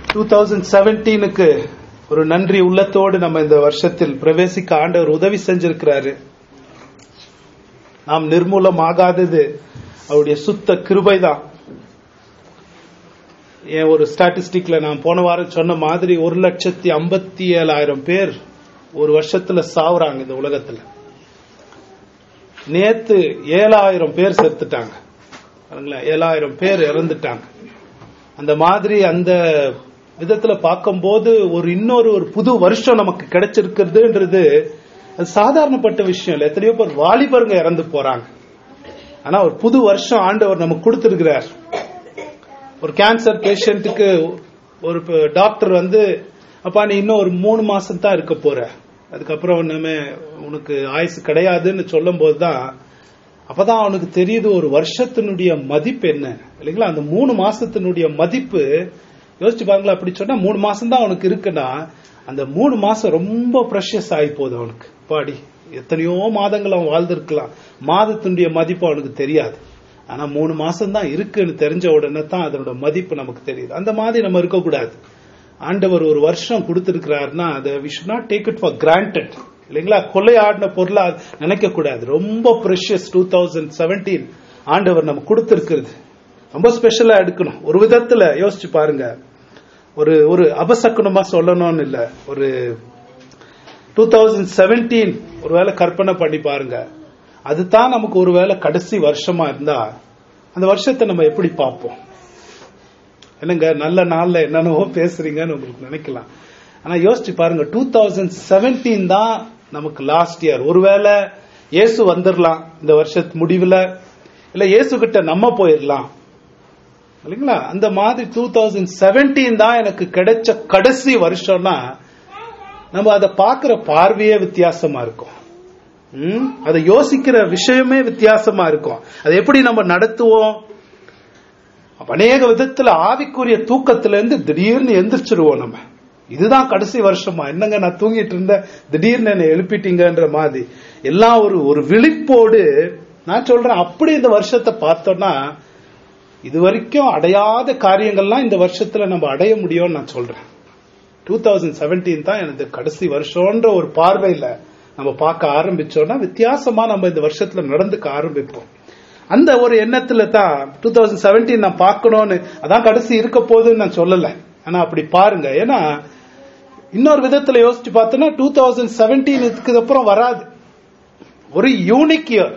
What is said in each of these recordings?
Two thousand செவன்டீனுக்கு ஒரு நன்றி உள்ளத்தோடு நம்ம இந்த வருஷத்தில் பிரவேசிக்க ஆண்டவர் உதவி செஞ்சிருக்கிறாரு நாம் நிர்மூலமாகாதது அவருடைய சுத்த கிருபைதான் ஏன் ஒரு ஸ்டாட்டிஸ்டிக்ல நான் போன வாரம் சொன்ன மாதிரி ஒரு லட்சத்தி ஐம்பத்தி ஏழாயிரம் பேர் ஒரு வருஷத்துல சாவுறாங்க இந்த உலகத்துல நேத்து ஏழாயிரம் பேர் செத்துட்டாங்க பாருங்களேன் ஏழாயிரம் பேர் இறந்துட்டாங்க அந்த மாதிரி அந்த விதத்துல பார்க்கும்போது ஒரு இன்னொரு ஒரு புது வருஷம் நமக்கு கிடைச்சிருக்கிறதுன்றது அது சாதாரணப்பட்ட விஷயம் இல்லை எத்தனையோ பேர் வாலிபருங்க இறந்து போறாங்க ஆனா ஒரு புது வருஷம் ஆண்டவர் நமக்கு கொடுத்திருக்கிறார் ஒரு கேன்சர் பேஷண்ட்டுக்கு ஒரு டாக்டர் வந்து அப்பா நீ இன்னும் ஒரு மூணு மாசம் தான் இருக்க போற அதுக்கப்புறம் ஒண்ணுமே உனக்கு ஆயுசு கிடையாதுன்னு சொல்லும் போதுதான் அப்பதான் அவனுக்கு தெரியுது ஒரு வருஷத்தினுடைய மதிப்பு என்ன இல்லைங்களா அந்த மூணு மாசத்தினுடைய மதிப்பு யோசிச்சு பாருங்களா அப்படி சொன்னா மூணு மாசம் தான் அவனுக்கு இருக்குன்னா அந்த மூணு மாசம் ரொம்ப ப்ரெஷஸ் ஆகி போகுது அவனுக்கு பாடி எத்தனையோ மாதங்கள் அவன் வாழ்ந்திருக்கலாம் மாதத்தினுடைய மதிப்பு அவனுக்கு தெரியாது ஆனா மூணு மாசம் தான் இருக்குன்னு தெரிஞ்ச உடனே தான் அதனோட மதிப்பு நமக்கு தெரியுது அந்த மாதிரி நம்ம இருக்கக்கூடாது ஆண்டவர் ஒரு வருஷம் கொடுத்திருக்கிறாருன்னா அதை we should not take it for granted இல்லைங்களா கொள்ளை ஆடின பொருளா நினைக்க கூடாது ரொம்ப ப்ரெஷியஸ் டூ தௌசண்ட் செவன்டீன் ஆண்டவர் நம்ம கொடுத்திருக்கிறது ரொம்ப ஸ்பெஷலா எடுக்கணும் ஒரு விதத்துல யோசிச்சு பாருங்க ஒரு ஒரு அபசக்குனமா சொல்லணும்னு இல்ல ஒரு டூ தௌசண்ட் செவன்டீன் ஒருவேளை கற்பனை பண்ணி பாருங்க அதுதான் நமக்கு ஒருவேளை கடைசி வருஷமா இருந்தா அந்த வருஷத்தை நம்ம எப்படி பார்ப்போம் என்னங்க நல்ல நாள்ல என்னென்னவோ பேசுறீங்கன்னு உங்களுக்கு நினைக்கலாம் ஆனா யோசிச்சு பாருங்க டூ தௌசண்ட் செவன்டீன் தான் நமக்கு லாஸ்ட் இயர் ஒருவேளை இயேசு வந்துடலாம் இந்த வருஷத்து முடிவுல இல்ல இயேசு கிட்ட நம்ம போயிடலாம் இல்லைங்களா அந்த மாதிரி டூ தௌசண்ட் செவன்டீன் தான் எனக்கு கிடைச்ச கடைசி வருஷம்னா நம்ம அதை பார்க்கிற பார்வையே வித்தியாசமா இருக்கும் அதை யோசிக்கிற விஷயமே வித்தியாசமா இருக்கும் அதை எப்படி நம்ம நடத்துவோம் அநேக விதத்துல ஆவிக்குரிய தூக்கத்துல இருந்து திடீர்னு எந்திரிச்சிருவோம் நம்ம இதுதான் கடைசி வருஷமா என்னங்க நான் தூங்கிட்டு இருந்தேன் திடீர்னு என்ன எழுப்பிட்டீங்கன்ற மாதிரி எல்லாம் ஒரு ஒரு விழிப்போடு நான் சொல்றேன் அப்படி இந்த வருஷத்தை பார்த்தோம்னா இது வரைக்கும் அடையாத காரியங்கள்லாம் இந்த வருஷத்துல நம்ம அடைய முடியும்னு நான் சொல்றேன் டூ தௌசண்ட் செவன்டீன் தான் எனது கடைசி வருஷம்ன்ற ஒரு பார்வையில நம்ம பார்க்க ஆரம்பிச்சோம்னா வித்தியாசமா நம்ம இந்த வருஷத்துல நடந்துக்க ஆரம்பிப்போம் அந்த ஒரு எண்ணத்துல தான் டூ தௌசண்ட் செவன்டீன் நான் பார்க்கணும்னு அதான் கடைசி இருக்க போகுதுன்னு நான் சொல்லல ஆனா அப்படி பாருங்க ஏன்னா இன்னொரு விதத்துல யோசிச்சு பார்த்தோன்னா டூ தௌசண்ட் செவன்டீன் இதுக்கு அப்புறம் வராது ஒரு யூனிக் இயர்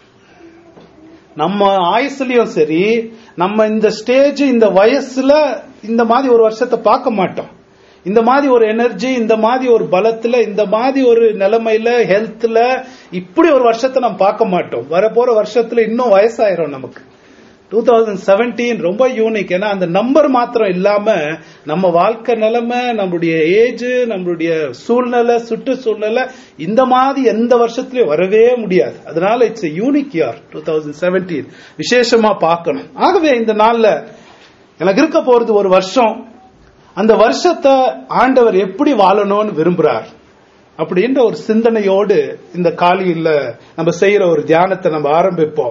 நம்ம ஆயுசுலயும் சரி நம்ம இந்த ஸ்டேஜ் இந்த வயசுல இந்த மாதிரி ஒரு வருஷத்தை பார்க்க மாட்டோம் இந்த மாதிரி ஒரு எனர்ஜி இந்த மாதிரி ஒரு பலத்துல இந்த மாதிரி ஒரு நிலைமையில ஹெல்த்ல இப்படி ஒரு வருஷத்தை நம்ம பார்க்க மாட்டோம் வரப்போற வருஷத்துல இன்னும் வயசாயிரும் நமக்கு டூ தௌசண்ட் செவன்டீன் ரொம்ப யூனிக் ஏன்னா அந்த நம்பர் மாத்திரம் இல்லாம நம்ம வாழ்க்கை நிலைமை நம்மளுடைய ஏஜ் நம்மளுடைய சூழ்நிலை சுற்றுச்சூழ்நிலை இந்த மாதிரி எந்த வருஷத்துலயும் வரவே முடியாது அதனால it's unique year two thousand seventeen விசேஷமா பார்க்கணும் ஆகவே இந்த நாள்ல எனக்கு இருக்க போறது ஒரு வருஷம் அந்த வருஷத்தை ஆண்டவர் எப்படி வாழணும்னு விரும்புறார் அப்படின்ற ஒரு சிந்தனையோடு இந்த காலையில் நம்ம செய்யற ஒரு தியானத்தை நம்ம ஆரம்பிப்போம்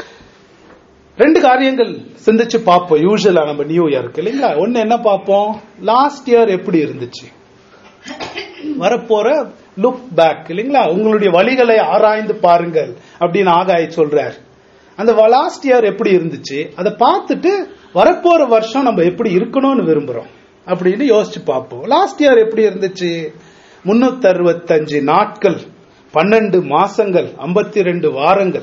ரெண்டு காரியங்கள் சிந்திச்சு பார்ப்போம் யூஸ்வலா நம்ம நியூ இயருக்கு இல்லைங்களா ஒன்னு என்ன பார்ப்போம் லாஸ்ட் இயர் எப்படி இருந்துச்சு வரப்போற லுக் பேக் இல்லைங்களா உங்களுடைய வழிகளை ஆராய்ந்து பாருங்கள் அப்படின்னு ஆகாய் சொல்றார் அந்த லாஸ்ட் இயர் எப்படி இருந்துச்சு அதை பார்த்துட்டு வரப்போற வருஷம் நம்ம எப்படி இருக்கணும்னு விரும்புறோம் அப்படின்னு யோசிச்சு பார்ப்போம் லாஸ்ட் இயர் எப்படி இருந்துச்சு முன்னூத்தி அறுபத்தஞ்சு நாட்கள் பன்னெண்டு மாசங்கள் ஐம்பத்தி ரெண்டு வாரங்கள்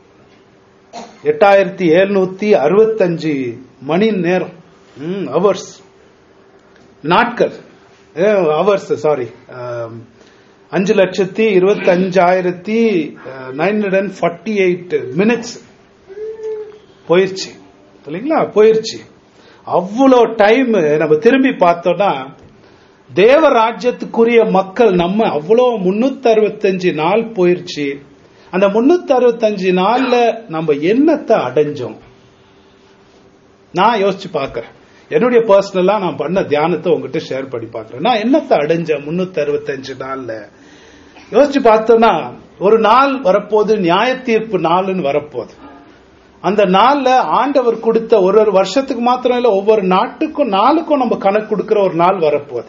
எட்டாயிரத்தி எழுநூத்தி அறுபத்தஞ்சு மணி நேரம் அவர்ஸ் நாட்கள் அவர்ஸ் சாரி அஞ்சு லட்சத்தி இருபத்தி அஞ்சாயிரத்தி nine hundred and forty eight minutes போயிருச்சு இல்லைங்களா போயிருச்சு அவ்வளோ டைம் நம்ம திரும்பி பார்த்தோம்னா தேவ ராஜ்யத்துக்குரிய மக்கள் நம்ம அவ்வளோ முன்னூத்தி அறுபத்தஞ்சு நாள் போயிருச்சு அந்த முன்னூத்தி அறுபத்தஞ்சு நாள்ல நம்ம என்னத்தை அடைஞ்சோம் நான் யோசிச்சு பாக்குறேன் என்னுடைய பர்சனலா நான் பண்ண தியானத்தை உங்ககிட்ட ஷேர் பண்ணி பாக்குறேன் நான் என்னத்தை அடைஞ்சேன் முன்னூத்தி அறுபத்தஞ்சு நாள்ல யோசிச்சு பார்த்தோம்னா ஒரு நாள் வரப்போது நியாய தீர்ப்பு நாள்னு வரப்போகுது அந்த நாள்ல ஆண்டவர் கொடுத்த ஒரு ஒரு வருஷத்துக்கு மாத்திரம் இல்ல ஒவ்வொரு நாட்டுக்கும் நாளுக்கும் நம்ம கணக்கு கொடுக்கிற ஒரு நாள் வரப்போகுது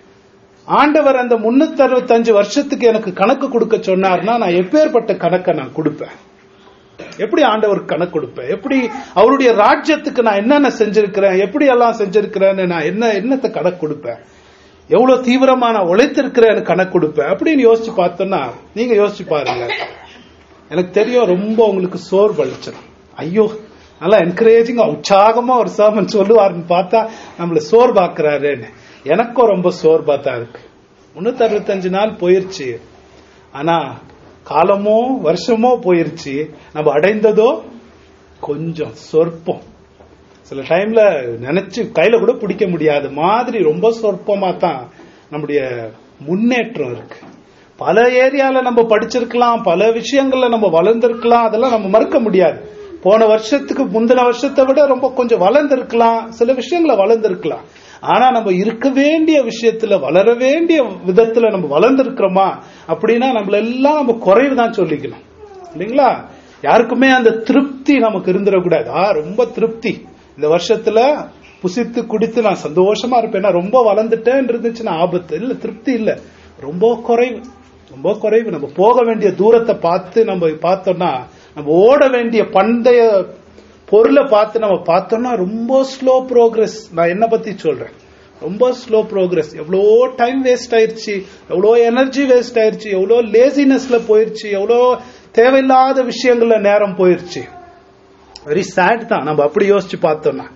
ஆண்டவர் அந்த முன்னூத்தி அறுபத்தஞ்சு வருஷத்துக்கு எனக்கு கணக்கு கொடுக்க சொன்னார்னா நான் எப்பேற்பட்ட கணக்கை நான் கொடுப்பேன் எப்படி ஆண்டவர் கணக்கு கொடுப்பேன் எப்படி அவருடைய ராஜ்யத்துக்கு நான் என்னென்ன செஞ்சிருக்கிறேன் எப்படி எல்லாம் செஞ்சிருக்கிறேன்னு நான் என்ன என்னத்தை கணக்கு கொடுப்பேன் எவ்வளவு தீவிரமா நான் உழைத்திருக்கிறேன்னு கணக்கு கொடுப்பேன் அப்படின்னு யோசிச்சு பார்த்தோம்னா நீங்க யோசிச்சு பாருங்க எனக்கு தெரியும் ரொம்ப உங்களுக்கு சோர்வு அளிச்சிடும் ஐயோ நல்லா என்கரேஜிங்கா உற்சாகமா ஒரு சாமன் சொல்லுவாருன்னு பார்த்தா நம்மள சோர்வாக்குறாருன்னு எனக்கும் ரொம்ப சோர்வா தான் இருக்கு முன்னூத்தி அறுபத்தஞ்சு நாள் போயிருச்சு ஆனா காலமோ வருஷமோ போயிருச்சு நம்ம அடைந்ததோ கொஞ்சம் சொற்பம் சில டைம்ல நினைச்சு கையில கூட பிடிக்க முடியாத மாதிரி ரொம்ப சொற்பமா தான் நம்முடைய முன்னேற்றம் இருக்கு பல ஏரியால நம்ம படிச்சிருக்கலாம் பல விஷயங்கள்ல நம்ம வளர்ந்திருக்கலாம் அதெல்லாம் நம்ம மறுக்க முடியாது போன வருஷத்துக்கு முந்தின வருஷத்தை விட ரொம்ப கொஞ்சம் வளர்ந்திருக்கலாம் சில விஷயங்களை வளர்ந்திருக்கலாம் ஆனா நம்ம இருக்க வேண்டிய விஷயத்துல வளர வேண்டிய விதத்துல நம்ம வளர்ந்திருக்கிறோமா அப்படின்னா நம்மள எல்லாம் நம்ம குறைவு தான் சொல்லிக்கணும் இல்லைங்களா யாருக்குமே அந்த திருப்தி நமக்கு இருந்துடக்கூடாது ஆ ரொம்ப திருப்தி இந்த வருஷத்துல புசித்து குடித்து நான் சந்தோஷமா இருப்பேன் நான் ரொம்ப வளர்ந்துட்டேன் இருந்துச்சுன்னா ஆபத்து இல்ல திருப்தி இல்ல ரொம்ப குறைவு ரொம்ப குறைவு நம்ம போக வேண்டிய தூரத்தை பார்த்து நம்ம பார்த்தோம்னா நம்ம ஓட வேண்டிய பண்டைய பொருளை பார்த்து நம்ம பார்த்தோம்னா ரொம்ப ஸ்லோ ப்ரோக்ரஸ் நான் என்ன பத்தி சொல்றேன் ரொம்ப ஸ்லோ ப்ரோக்ரஸ் எவ்வளோ டைம் வேஸ்ட் ஆயிருச்சு எவ்வளோ எனர்ஜி வேஸ்ட் ஆயிருச்சு எவ்வளோ லேசினஸ்ல போயிருச்சு எவ்வளோ தேவையில்லாத விஷயங்கள்ல நேரம் போயிருச்சு வெரி சேட் தான் நம்ம அப்படி யோசிச்சு பார்த்தோம்னா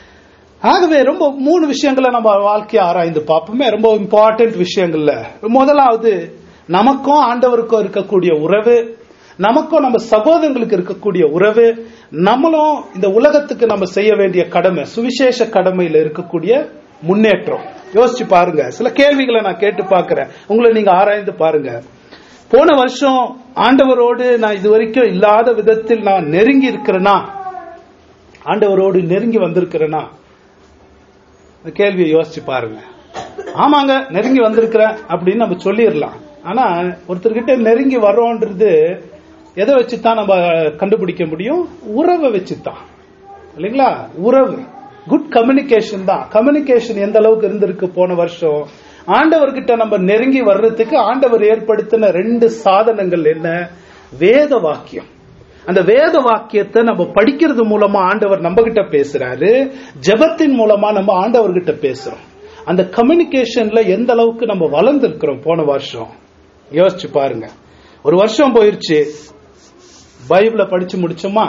ஆகவே ரொம்ப மூணு விஷயங்களை நம்ம வாழ்க்கையை ஆராய்ந்து பார்ப்போமே ரொம்ப இம்பார்ட்டன்ட் விஷயங்கள்ல முதலாவது நமக்கும் ஆண்டவருக்கும் இருக்கக்கூடிய உறவு நமக்கும் நம்ம சகோதரங்களுக்கு இருக்கக்கூடிய உறவு நம்மளும் இந்த உலகத்துக்கு நம்ம செய்ய வேண்டிய கடமை சுவிசேஷ கடமையில இருக்கக்கூடிய முன்னேற்றம் யோசிச்சு பாருங்க சில கேள்விகளை நான் கேட்டு பார்க்கிறேன் உங்களை நீங்க ஆராய்ந்து பாருங்க போன வருஷம் ஆண்டவரோடு நான் இது வரைக்கும் இல்லாத விதத்தில் நான் நெருங்கி இருக்கிறேனா ஆண்டவரோடு நெருங்கி வந்திருக்கிறேனா இந்த கேள்வியை யோசிச்சு பாருங்க ஆமாங்க நெருங்கி வந்திருக்கிறேன் அப்படின்னு நம்ம சொல்லிடலாம் ஆனா ஒருத்தர்கிட்ட நெருங்கி வர்றோன்றது எதை வச்சுதான் நம்ம கண்டுபிடிக்க முடியும் உறவை வச்சுதான் இல்லைங்களா உறவு குட் கம்யூனிகேஷன் தான் கம்யூனிகேஷன் எந்த அளவுக்கு இருந்திருக்கு போன வருஷம் ஆண்டவர்கிட்ட நம்ம நெருங்கி வர்றதுக்கு ஆண்டவர் ஏற்படுத்தின ரெண்டு சாதனங்கள் என்ன வேத வாக்கியம் அந்த வேத வாக்கியத்தை நம்ம படிக்கிறது மூலமா ஆண்டவர் நம்ம கிட்ட பேசுறாரு ஜெபத்தின் மூலமா நம்ம ஆண்டவர்கிட்ட பேசுறோம் அந்த கம்யூனிகேஷன்ல எந்த அளவுக்கு நம்ம வளர்ந்துருக்கிறோம் போன வருஷம் யோசிச்சு பாருங்க ஒரு வருஷம் போயிருச்சு பைபிள படிச்சு முடிச்சோமா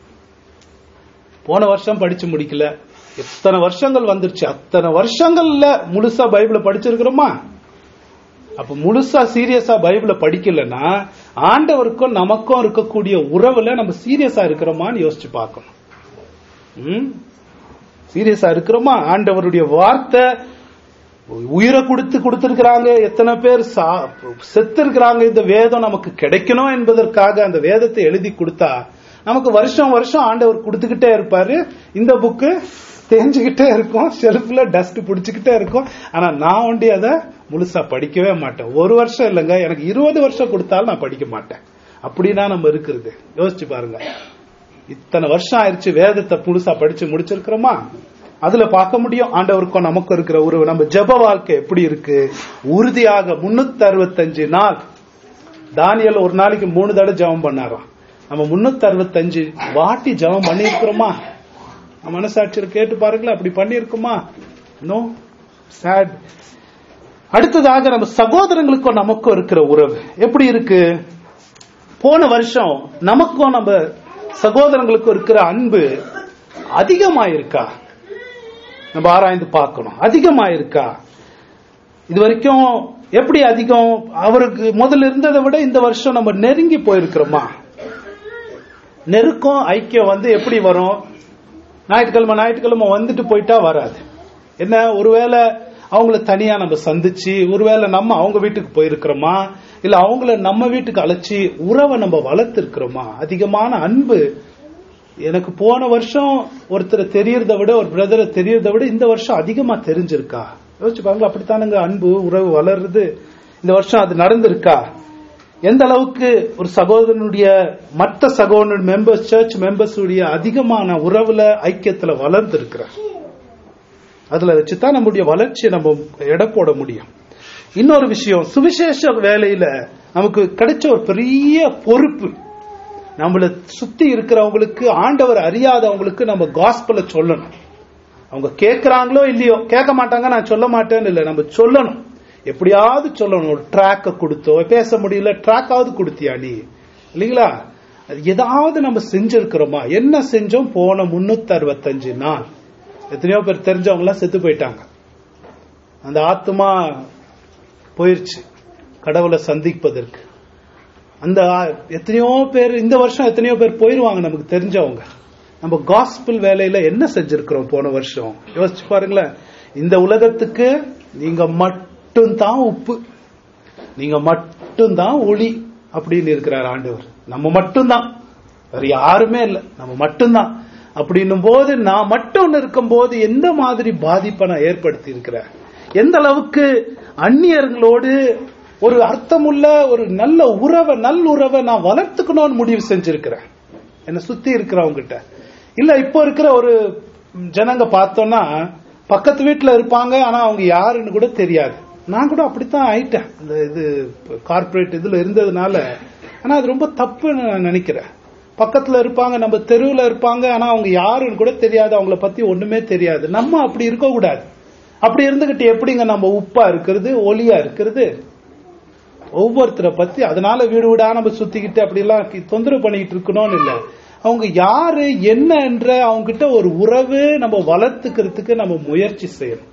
போன வருஷம் படிச்சு முடிக்கல எத்தனை வருஷங்கள் வந்துருச்சு அத்தனை வருஷங்கள்ல முழுசா பைபிள படிச்சிருக்கிறோமா அப்ப முழுசா சீரியஸா பைபிள படிக்கலன்னா ஆண்டவருக்கும் நமக்கும் இருக்கக்கூடிய உறவுல நம்ம சீரியஸா இருக்கிறோமான்னு யோசிச்சு பார்க்கணும் சீரியஸா இருக்கிறோமா ஆண்டவருடைய வார்த்தை உயிரை கொடுத்து கொடுத்திருக்கிறாங்க எத்தனை பேர் செத்து இருக்கிறாங்க இந்த வேதம் நமக்கு கிடைக்கணும் என்பதற்காக அந்த வேதத்தை எழுதி கொடுத்தா நமக்கு வருஷம் வருஷம் ஆண்டவர் கொடுத்துக்கிட்டே இருப்பாரு இந்த புக்கு தேஞ்சுக்கிட்டே இருக்கும் ஷெல்ஃப்ல டஸ்ட் பிடிச்சுக்கிட்டே இருக்கும் ஆனா நான் ஒண்டி அதை முழுசா படிக்கவே மாட்டேன் ஒரு வருஷம் இல்லைங்க எனக்கு இருபது வருஷம் கொடுத்தாலும் நான் படிக்க மாட்டேன் அப்படின்னா நம்ம இருக்கிறது யோசிச்சு பாருங்க இத்தனை வருஷம் ஆயிடுச்சு வேதத்தை முழுசா படிச்சு முடிச்சிருக்கிறோமா அதுல பார்க்க முடியும் ஆண்டவருக்கும் நமக்கும் இருக்கிற உறவு நம்ம ஜப வாழ்க்கை எப்படி இருக்கு உறுதியாக முன்னூத்தி அறுபத்தஞ்சு நாள் தானியல் ஒரு நாளைக்கு மூணு தடவை ஜபம் பண்ணாராம் நம்ம முன்னூத்தி அறுபத்தஞ்சு வாட்டி ஜபம் பண்ணிருக்கிறோமா மனசாட்சியில் கேட்டு பாருங்களேன் அப்படி பண்ணிருக்குமா நோ சேட் அடுத்ததாக நம்ம சகோதரங்களுக்கும் நமக்கும் இருக்கிற உறவு எப்படி இருக்கு போன வருஷம் நமக்கும் நம்ம சகோதரங்களுக்கும் இருக்கிற அன்பு அதிகமா இருக்கா நம்ம ஆராய்ந்து பார்க்கணும் அதிகமா இருக்கா இது வரைக்கும் எப்படி அதிகம் அவருக்கு முதல்ல இருந்ததை விட இந்த வருஷம் நம்ம நெருங்கி போயிருக்கிறோமா நெருக்கம் ஐக்கியம் வந்து எப்படி வரும் ஞாயிற்றுக்கிழமை ஞாயிற்றுக்கிழமை வந்துட்டு போயிட்டா வராது என்ன ஒருவேளை அவங்கள தனியா நம்ம சந்திச்சு ஒருவேளை நம்ம அவங்க வீட்டுக்கு போயிருக்கிறோமா இல்ல அவங்கள நம்ம வீட்டுக்கு அழைச்சி உறவை நம்ம வளர்த்திருக்கிறோமா அதிகமான அன்பு எனக்கு போன வருஷம் ஒருத்தரை தெரியறத விட ஒரு பிரதரை தெரியறத விட இந்த வருஷம் அதிகமா தெரிஞ்சிருக்கா யோசிச்சு பாருங்க அப்படித்தானுங்க அன்பு உறவு வளருது இந்த வருஷம் அது நடந்திருக்கா எந்த அளவுக்கு ஒரு சகோதரனுடைய மற்ற சகோதரன் மெம்பர்ஸ் சர்ச் மெம்பர்ஸ் உடைய அதிகமான உறவுல ஐக்கியத்துல வளர்ந்து இருக்கிறார் அதுல வச்சுதான் நம்முடைய வளர்ச்சியை நம்ம எடை போட முடியும் இன்னொரு விஷயம் சுவிசேஷ வேலையில நமக்கு கிடைச்ச ஒரு பெரிய பொறுப்பு நம்மள சுத்தி இருக்கிறவங்களுக்கு ஆண்டவர் அறியாதவங்களுக்கு நம்ம காஸ்பல சொல்லணும் அவங்க கேட்கறாங்களோ இல்லையோ கேட்க மாட்டாங்க நான் சொல்ல மாட்டேன்னு இல்லை நம்ம சொல்லணும் எப்படியாவது சொல்லணும் ஒரு ட்ராக்க கொடுத்தோ பேச முடியல ட்ராக்காவது கொடுத்தியா நீ இல்லைங்களா அது ஏதாவது நம்ம செஞ்சிருக்கிறோமா என்ன செஞ்சோம் போன முன்னூத்தி அறுபத்தஞ்சு நாள் எத்தனையோ பேர் தெரிஞ்சவங்க எல்லாம் செத்து போயிட்டாங்க அந்த ஆத்மா போயிருச்சு கடவுளை சந்திப்பதற்கு அந்த ஆ- எத்தனையோ பேர் இந்த வருஷம் எத்தனையோ பேர் போயிருவாங்க நமக்கு தெரிஞ்சவங்க நம்ம காஸ்பிள் வேலையில என்ன செஞ்சிருக்கிறோம் போன வருஷம் யோசிச்சு பாருங்களேன் இந்த உலகத்துக்கு நீங்க மட்டும்தான் உப்பு நீங்க மட்டும்தான் ஒளி அப்படின்னு இருக்கிறார் ஆண்டவர் நம்ம மட்டும்தான் வேற யாருமே இல்லை நம்ம மட்டும்தான் அப்படின்னும் போது நான் மட்டும் இருக்கும்போது எந்த மாதிரி பாதிப்பை நான் ஏற்படுத்தி இருக்கிறேன் எந்த அளவுக்கு அந்நியர்களோடு ஒரு அர்த்தமுள்ள ஒரு நல்ல உறவை நல்லுறவை நான் வளர்த்துக்கணும்னு முடிவு செஞ்சிருக்கிறேன் என்னை சுத்தி இருக்கிறவங்க கிட்ட இல்ல இப்போ இருக்கிற ஒரு ஜனங்க பார்த்தோம்னா பக்கத்து வீட்டுல இருப்பாங்க ஆனா அவங்க யாருன்னு கூட தெரியாது நான் கூட அப்படித்தான் ஆயிட்டேன் இந்த இது கார்ப்பரேட் இதுல இருந்ததுனால ஆனா அது ரொம்ப தப்புன்னு நான் நினைக்கிறேன் பக்கத்துல இருப்பாங்க நம்ம தெருவுல இருப்பாங்க ஆனா அவங்க யாருன்னு கூட தெரியாது அவங்கள பத்தி ஒண்ணுமே தெரியாது நம்ம அப்படி இருக்க கூடாது அப்படி இருந்துகிட்டு எப்படிங்க நம்ம உப்பா இருக்கிறது ஒலியா இருக்கிறது ஒவ்வொருத்தரை பத்தி அதனால வீடு வீடா நம்ம சுத்திக்கிட்டு அப்படி எல்லாம் கி- தொந்தரவு பண்ணிக்கிட்டு இருக்கணும்னு இல்ல அவங்க யாரு என்ன என்ற அவங்க கிட்ட ஒரு உறவு நம்ம வளர்த்துக்கிறதுக்கு நம்ம முயற்சி செய்யணும்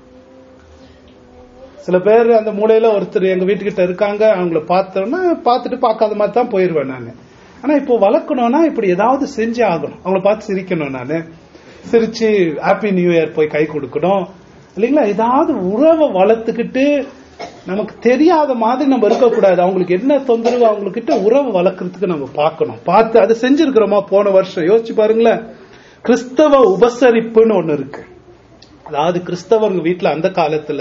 சில பேர் அந்த மூலையில ஒருத்தர் எங்க வீட்டுக்கிட்ட இருக்காங்க அவங்கள பார்த்தோன்னா பார்த்துட்டு பார்க்காத மாதிரி தான் போயிருவேன் நான் ஆனா இப்போ வளர்க்கணும்னா இப்படி ஏதாவது செஞ்சே ஆகணும் அவங்கள பார்த்து சிரிக்கணும் நான் சிரிச்சு ஹாப்பி நியூ இயர் போய் கை கொடுக்கணும் இல்லைங்களா ஏதாவது உறவை வளர்த்துக்கிட்டு நமக்கு தெரியாத மாதிரி நம்ம இருக்கக்கூடாது அவங்களுக்கு என்ன தொந்தரவு அவங்கக்கிட்ட உறவு வளர்க்கறதுக்கு நம்ம பார்க்கணும் பார்த்து அதை செஞ்சிருக்கிறோமா போன வருஷம் யோசிச்சு பாருங்களேன் கிறிஸ்தவ உபசரிப்புன்னு ஒண்ணு இருக்கு அதாவது கிறிஸ்தவங்க வீட்டுல அந்த காலத்துல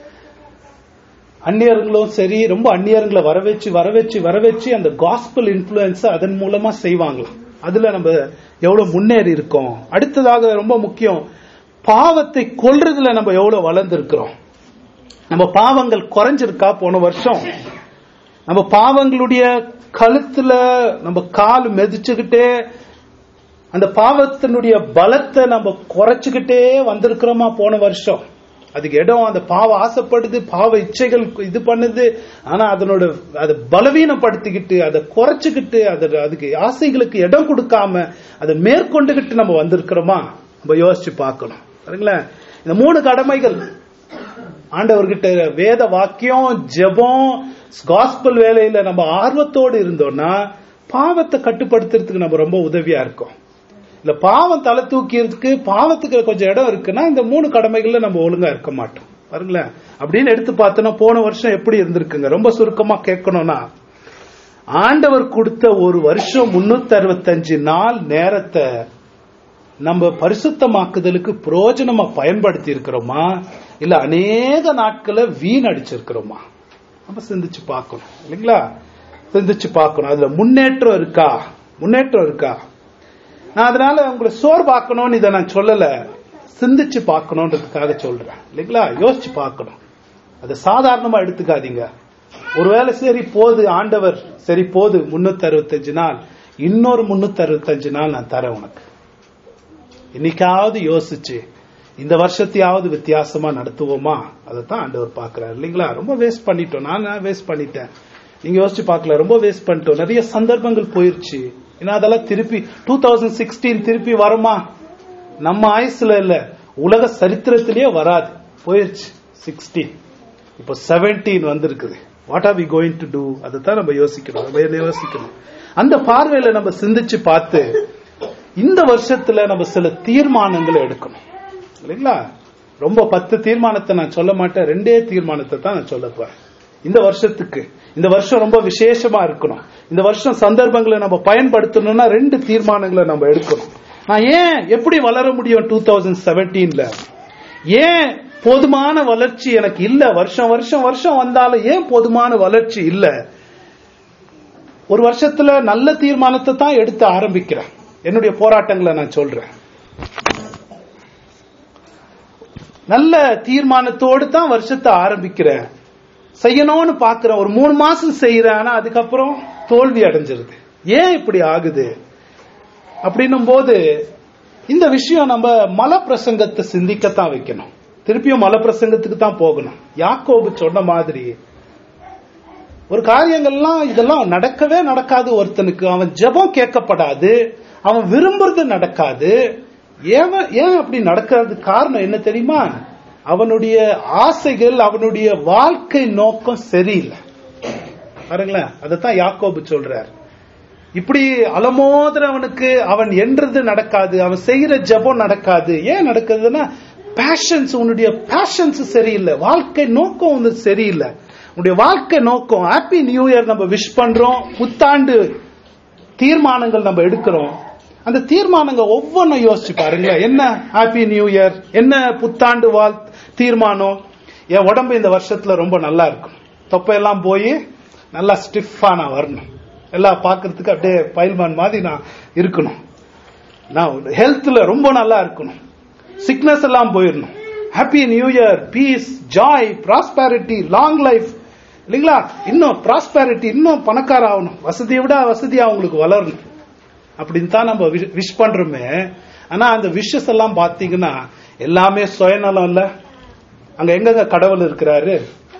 அந்நியர்களும் சரி ரொம்ப அந்நியர்களை வர வச்சு வர வச்சு வர வச்சு அந்த காஸ்பல் இன்ஃபுளுன்ஸ் அதன் மூலமா செய்வாங்களாம் அதுல நம்ம எவ்வளவு முன்னேறி இருக்கோம் அடுத்ததாக ரொம்ப முக்கியம் பாவத்தை கொல்றதுல நம்ம எவ்வளவு வளர்ந்திருக்கிறோம் நம்ம பாவங்கள் குறைஞ்சிருக்கா போன வருஷம் நம்ம பாவங்களுடைய கழுத்துல நம்ம கால் மிதிச்சுக்கிட்டே அந்த பாவத்தினுடைய பலத்தை நம்ம குறைச்சுக்கிட்டே வந்திருக்கிறோமா போன வருஷம் அதுக்கு இடம் அந்த பாவம் ஆசைப்படுது பாவ இச்சைகள் இது பண்ணுது ஆனா அதனோட அதை பலவீனப்படுத்திக்கிட்டு அதை குறைச்சுக்கிட்டு அதை அதுக்கு ஆசைகளுக்கு இடம் கொடுக்காம அதை மேற்கொண்டுகிட்டு நம்ம வந்திருக்கிறோமா நம்ம யோசிச்சு பார்க்கணும் சரிங்களேன் இந்த மூணு கடமைகள் ஆண்டவர்கிட்ட வேத வாக்கியம் ஜெபம் காஸ்பல் வேலையில நம்ம ஆர்வத்தோடு இருந்தோம்னா பாவத்தை கட்டுப்படுத்துறதுக்கு நம்ம ரொம்ப உதவியா இருக்கோம் இல்ல பாவம் தலை தூக்கிறதுக்கு பாவத்துக்கு கொஞ்சம் இடம் இருக்குன்னா இந்த மூணு கடமைகள்ல நம்ம ஒழுங்கா இருக்க மாட்டோம் பாருங்களேன் அப்படின்னு எடுத்து பார்த்தோன்னா போன வருஷம் எப்படி இருந்திருக்குங்க ரொம்ப சுருக்கமா கேட்கணும்னா ஆண்டவர் கொடுத்த ஒரு வருஷம் முன்னூத்தி அறுபத்தஞ்சு நாள் நேரத்தை நம்ம பரிசுத்தமாக்குதலுக்கு பிரயோஜனமா பயன்படுத்தி இருக்கிறோமா இல்ல அநேக நாட்களை வீணடிச்சிருக்கிறோமா நம்ம சிந்திச்சு பார்க்கணும் இல்லைங்களா சிந்திச்சு பார்க்கணும் அதுல முன்னேற்றம் இருக்கா முன்னேற்றம் இருக்கா நான் அதனால உங்களை சோர்வாக்கணும்னு இதை நான் சொல்லல சிந்திச்சு பார்க்கணுன்றதுக்காக சொல்றேன் இல்லைங்களா யோசிச்சு பார்க்கணும் அதை சாதாரணமா எடுத்துக்காதீங்க ஒருவேளை சரி போது ஆண்டவர் சரி போது முன்னூத்தி அறுபத்தஞ்சு நாள் இன்னொரு முன்னூத்தி அறுபத்தஞ்சு நாள் நான் தரேன் உனக்கு இன்னைக்காவது யோசிச்சு இந்த வருஷத்தையாவது வித்தியாசமா நடத்துவோமா அதைத்தான் ஆண்டவர் பாக்குறாரு இல்லைங்களா ரொம்ப வேஸ்ட் பண்ணிட்டோம் நான் வேஸ்ட் பண்ணிட்டேன் நீங்க யோசிச்சு பார்க்கல ரொம்ப வேஸ்ட் பண்ணிட்டோம் நிறைய சந்தர்ப்பங்கள் போயிருச்சு ஏன்னா அதெல்லாம் திருப்பி டூ தௌசண்ட் சிக்ஸ்டீன் திருப்பி வருமா நம்ம ஆயுசுல இல்ல உலக சரித்திரத்திலேயே வராது போயிருச்சு சிக்ஸ்டீன் இப்போ செவன்டீன் வந்திருக்குது what are we going to do அதை தான் நம்ம யோசிக்கணும் நம்ம யோசிக்கணும் அந்த பார்வையில நம்ம சிந்திச்சு பார்த்து இந்த வருஷத்துல நம்ம சில தீர்மானங்களை எடுக்கணும் இல்லைங்களா ரொம்ப பத்து தீர்மானத்தை நான் சொல்ல மாட்டேன் ரெண்டே தீர்மானத்தை தான் நான் சொல்ல போறேன் இந்த வருஷத்துக்கு இந்த வருஷம் ரொம்ப விசேஷமா இருக்கணும் இந்த வருஷம் சந்தர்ப்பங்களை நம்ம பயன்படுத்தணும்னா ரெண்டு தீர்மானங்களை நம்ம எடுக்கணும் நான் ஏன் எப்படி வளர முடியும் டூ தௌசண்ட் செவன்டீன்ல ஏன் போதுமான வளர்ச்சி எனக்கு இல்ல வருஷம் வருஷம் வருஷம் வந்தாலும் ஏன் போதுமான வளர்ச்சி இல்ல ஒரு வருஷத்துல நல்ல தீர்மானத்தை தான் எடுத்து ஆரம்பிக்கிறேன் என்னுடைய போராட்டங்களை நான் சொல்றேன் நல்ல தீர்மானத்தோடு தான் வருஷத்தை ஆரம்பிக்கிறேன் செய்யணும்னு பாக்குறேன் ஒரு மூணு மாசம் செய்யறேன் ஆனா அதுக்கப்புறம் தோல்வி அடைஞ்சிருது ஏன் இப்படி ஆகுது அப்படின்னும் போது இந்த விஷயம் நம்ம மல பிரசங்கத்தை சிந்திக்கத்தான் வைக்கணும் திருப்பியும் மல பிரசங்கத்துக்கு தான் போகணும் யாக்கோபு சொன்ன மாதிரி ஒரு காரியங்கள்லாம் இதெல்லாம் நடக்கவே நடக்காது ஒருத்தனுக்கு அவன் ஜெபம் கேட்கப்படாது அவன் விரும்புறது நடக்காது ஏன் ஏன் அப்படி நடக்கிறது காரணம் என்ன தெரியுமா அவனுடைய ஆசைகள் அவனுடைய வாழ்க்கை நோக்கம் சரியில்லை பாருங்களேன் அதைத்தான் யாக்கோபு சொல்றார் இப்படி அலமோதுறவனுக்கு அவன் என்றது நடக்காது அவன் செய்யற ஜெபம் நடக்காது ஏன் நடக்குதுன்னா பேஷன்ஸ் உன்னுடைய பேஷன்ஸ் சரியில்லை வாழ்க்கை நோக்கம் வந்து சரியில்லை உன்னுடைய வாழ்க்கை நோக்கம் ஹாப்பி நியூ இயர் நம்ம விஷ் பண்றோம் புத்தாண்டு தீர்மானங்கள் நம்ம எடுக்கிறோம் அந்த தீர்மானங்கள் ஒவ்வொன்றும் யோசிச்சு பாருங்க என்ன ஹாப்பி நியூ இயர் என்ன புத்தாண்டு வாழ் தீர்மானம் என் உடம்பு இந்த வருஷத்துல ரொம்ப நல்லா இருக்கும் தொப்பையெல்லாம் போய் நல்லா ஸ்டிஃபா நான் வரணும் எல்லாம் பார்க்கறதுக்கு அப்படியே பைல்மான் மாதிரி நான் இருக்கணும் நான் ஹெல்த்ல ரொம்ப நல்லா இருக்கணும் சிக்னஸ் எல்லாம் போயிடணும் happy new year peace joy prosperity long life இல்லைங்களா இன்னும் ப்ராஸ்பாரிட்டி இன்னும் பணக்கார ஆகணும் வசதியை விட வசதியா அவங்களுக்கு வளரணும் அப்படின்னு தான் நம்ம விஷ் பண்றோமே ஆனா அந்த விஷஸ் எல்லாம் பாத்தீங்கன்னா எல்லாமே சுயநலம் இல்ல அங்க எங்கங்க கடவுள் இருக்கிறாரு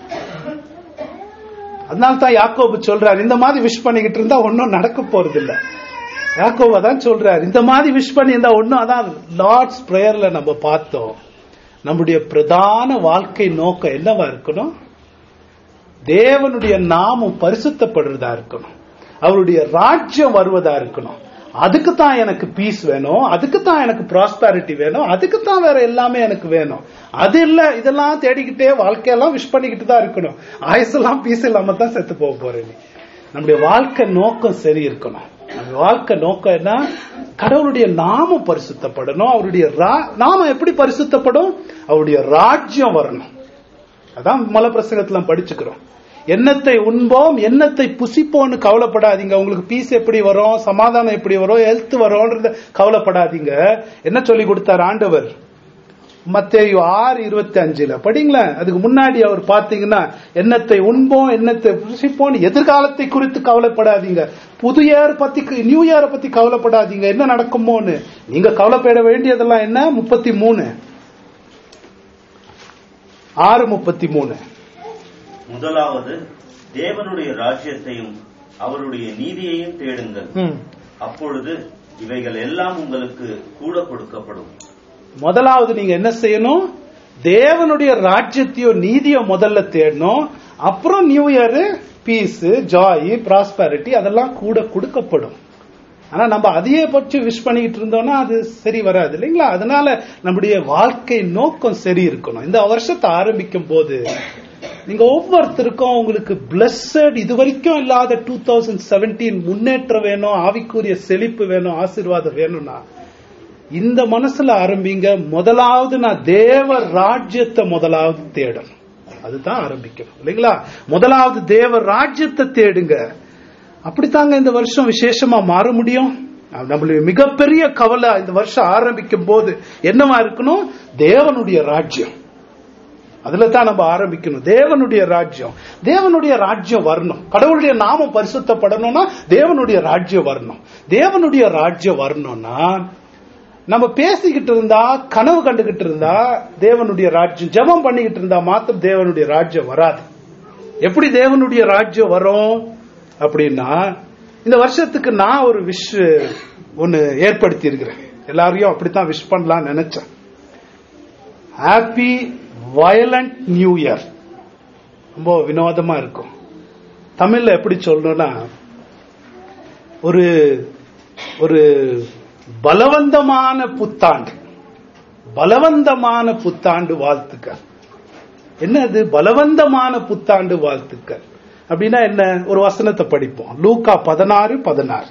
அதனால தான் யாக்கோபு சொல்றாரு இந்த மாதிரி விஷ் பண்ணிக்கிட்டு இருந்தா ஒன்னும் நடக்க போறது இல்ல யாக்கோபு தான் சொல்றாரு இந்த மாதிரி விஷ் பண்ணி இருந்தா ஒன்னும் அதான் லார்ட்ஸ் பிரேயர்ல நம்ம பார்த்தோம் நம்முடைய பிரதான வாழ்க்கை நோக்கம் என்னவா இருக்கணும் தேவனுடைய நாமம் பரிசுத்தப்படுறதா இருக்கணும் அவருடைய ராஜ்யம் வருவதா இருக்கணும் அதுக்கு தான் எனக்கு பீஸ் வேணும் அதுக்கு தான் எனக்கு ப்ராஸ்பாரிட்டி வேணும் அதுக்கு தான் வேற எல்லாமே எனக்கு வேணும் அது இல்ல இதெல்லாம் தேடிக்கிட்டே வாழ்க்கையெல்லாம் விஷ் பண்ணிக்கிட்டு தான் இருக்கணும் ஆயுசெல்லாம் பீஸ் இல்லாம தான் செத்து போக போறேன் நீ. நம்முடைய வாழ்க்கை நோக்கம் சரி இருக்கணும் நம்ம வாழ்க்கை நோக்கம் என்ன கடவுளுடைய நாமம் பரிசுத்தப்படணும் அவருடைய ரா- நாமம் எப்படி பரிசுத்தப்படும் அவருடைய ராஜ்யம் வரணும் அதான் மல பிரசங்கத்துல படிச்சுக்கிறோம் எண்ணத்தை உண்போம் எண்ணத்தை புசிப்போம்னு கவலைப்படாதீங்க உங்களுக்கு பீஸ் எப்படி வரும் சமாதானம் எப்படி வரும் ஹெல்த் வரும்ன்றத கவலைப்படாதீங்க என்ன சொல்லி கொடுத்தார் ஆண்டவர் மத்தேயு ஆறு இருபத்தி அஞ்சுல படிங்களேன் அதுக்கு முன்னாடி அவர் பாத்தீங்கன்னா எண்ணத்தை உண்போம் எண்ணத்தை புசிப்போம் எதிர்காலத்தை குறித்து கவலைப்படாதீங்க புது இயர் பத்தி நியூ இயரை பத்தி கவலைப்படாதீங்க என்ன நடக்குமோன்னு நீங்க கவலைப்பட வேண்டியதெல்லாம் என்ன முப்பத்தி மூணு ஆறு முப்பத்தி மூணு முதலாவது தேவனுடைய ராஜ்யத்தையும் அவருடைய நீதியையும் தேடுங்கள் ம். அப்பொழுது இவைகள் எல்லாம் உங்களுக்கு கூட கொடுக்கப்படும் முதலாவது நீங்க என்ன செய்யணும் தேவனுடைய ராஜ்யத்தையோ நீதியோ முதல்ல தேடணும் அப்புறம் new year peace joy prosperity அதெல்லாம் கூட கொடுக்கப்படும் ஆனா நம்ம அதையே பற்றி விஷ் பண்ணிக்கிட்டு இருந்தோம்னா அது சரி வராது இல்லைங்களா அதனால நம்முடைய வாழ்க்கை நோக்கம் சரி இருக்கணும் இந்த வருஷத்தை ஆரம்பிக்கும் போது நீங்க ஒவ்வொருத்தருக்கும் உங்களுக்கு பிளஸட் இது வரைக்கும் இல்லாத டூ தௌசண்ட் செவன்டீன் முன்னேற்றம் வேணும் ஆவிக்குரிய செழிப்பு வேணும் ஆசீர்வாதம் வேணும்னா இந்த மனசுல ஆரம்பிங்க முதலாவது நான் தேவ ராஜ்யத்தை முதலாவது தேடணும் அதுதான் ஆரம்பிக்கணும் இல்லைங்களா முதலாவது தேவ ராஜ்யத்தை தேடுங்க அப்படித்தாங்க இந்த வருஷம் விசேஷமா மாற முடியும் நம்மளுடைய மிகப்பெரிய கவலை இந்த வருஷம் ஆரம்பிக்கும் போது என்னவா இருக்கணும் தேவனுடைய ராஜ்யம் அதுல தான் நம்ம ஆரம்பிக்கணும் தேவனுடைய ராஜ்யம் தேவனுடைய ராஜ்யம் வரணும் கடவுளுடைய நாமம் பரிசுத்தப்படணும்னா தேவனுடைய ராஜ்யம் வரணும் தேவனுடைய ராஜ்யம் வரணும்னா நம்ம பேசிக்கிட்டு இருந்தா கனவு கண்டுகிட்டு இருந்தா தேவனுடைய ராஜ்யம் ஜெபம் பண்ணிக்கிட்டு இருந்தா மாத்திரம் தேவனுடைய ராஜ்யம் வராது எப்படி தேவனுடைய ராஜ்யம் வரும் அப்படின்னா இந்த வருஷத்துக்கு நான் ஒரு விஷ் ஒன்னு ஏற்படுத்தி இருக்கிறேன் எல்லாரையும் அப்படித்தான் விஷ் பண்ணலாம் நினைச்சேன் ஹாப்பி வயலண்ட் நியூ இயர் ரொம்ப வினோதமா இருக்கும் தமிழ்ல எப்படி சொல்லணும்னா ஒரு ஒரு பலவந்தமான புத்தாண்டு பலவந்தமான புத்தாண்டு வாழ்த்துக்கள் என்னது பலவந்தமான புத்தாண்டு வாழ்த்துக்கள் அப்படின்னா என்ன ஒரு வசனத்தை படிப்போம் லூக்கா பதினாறு பதினாறு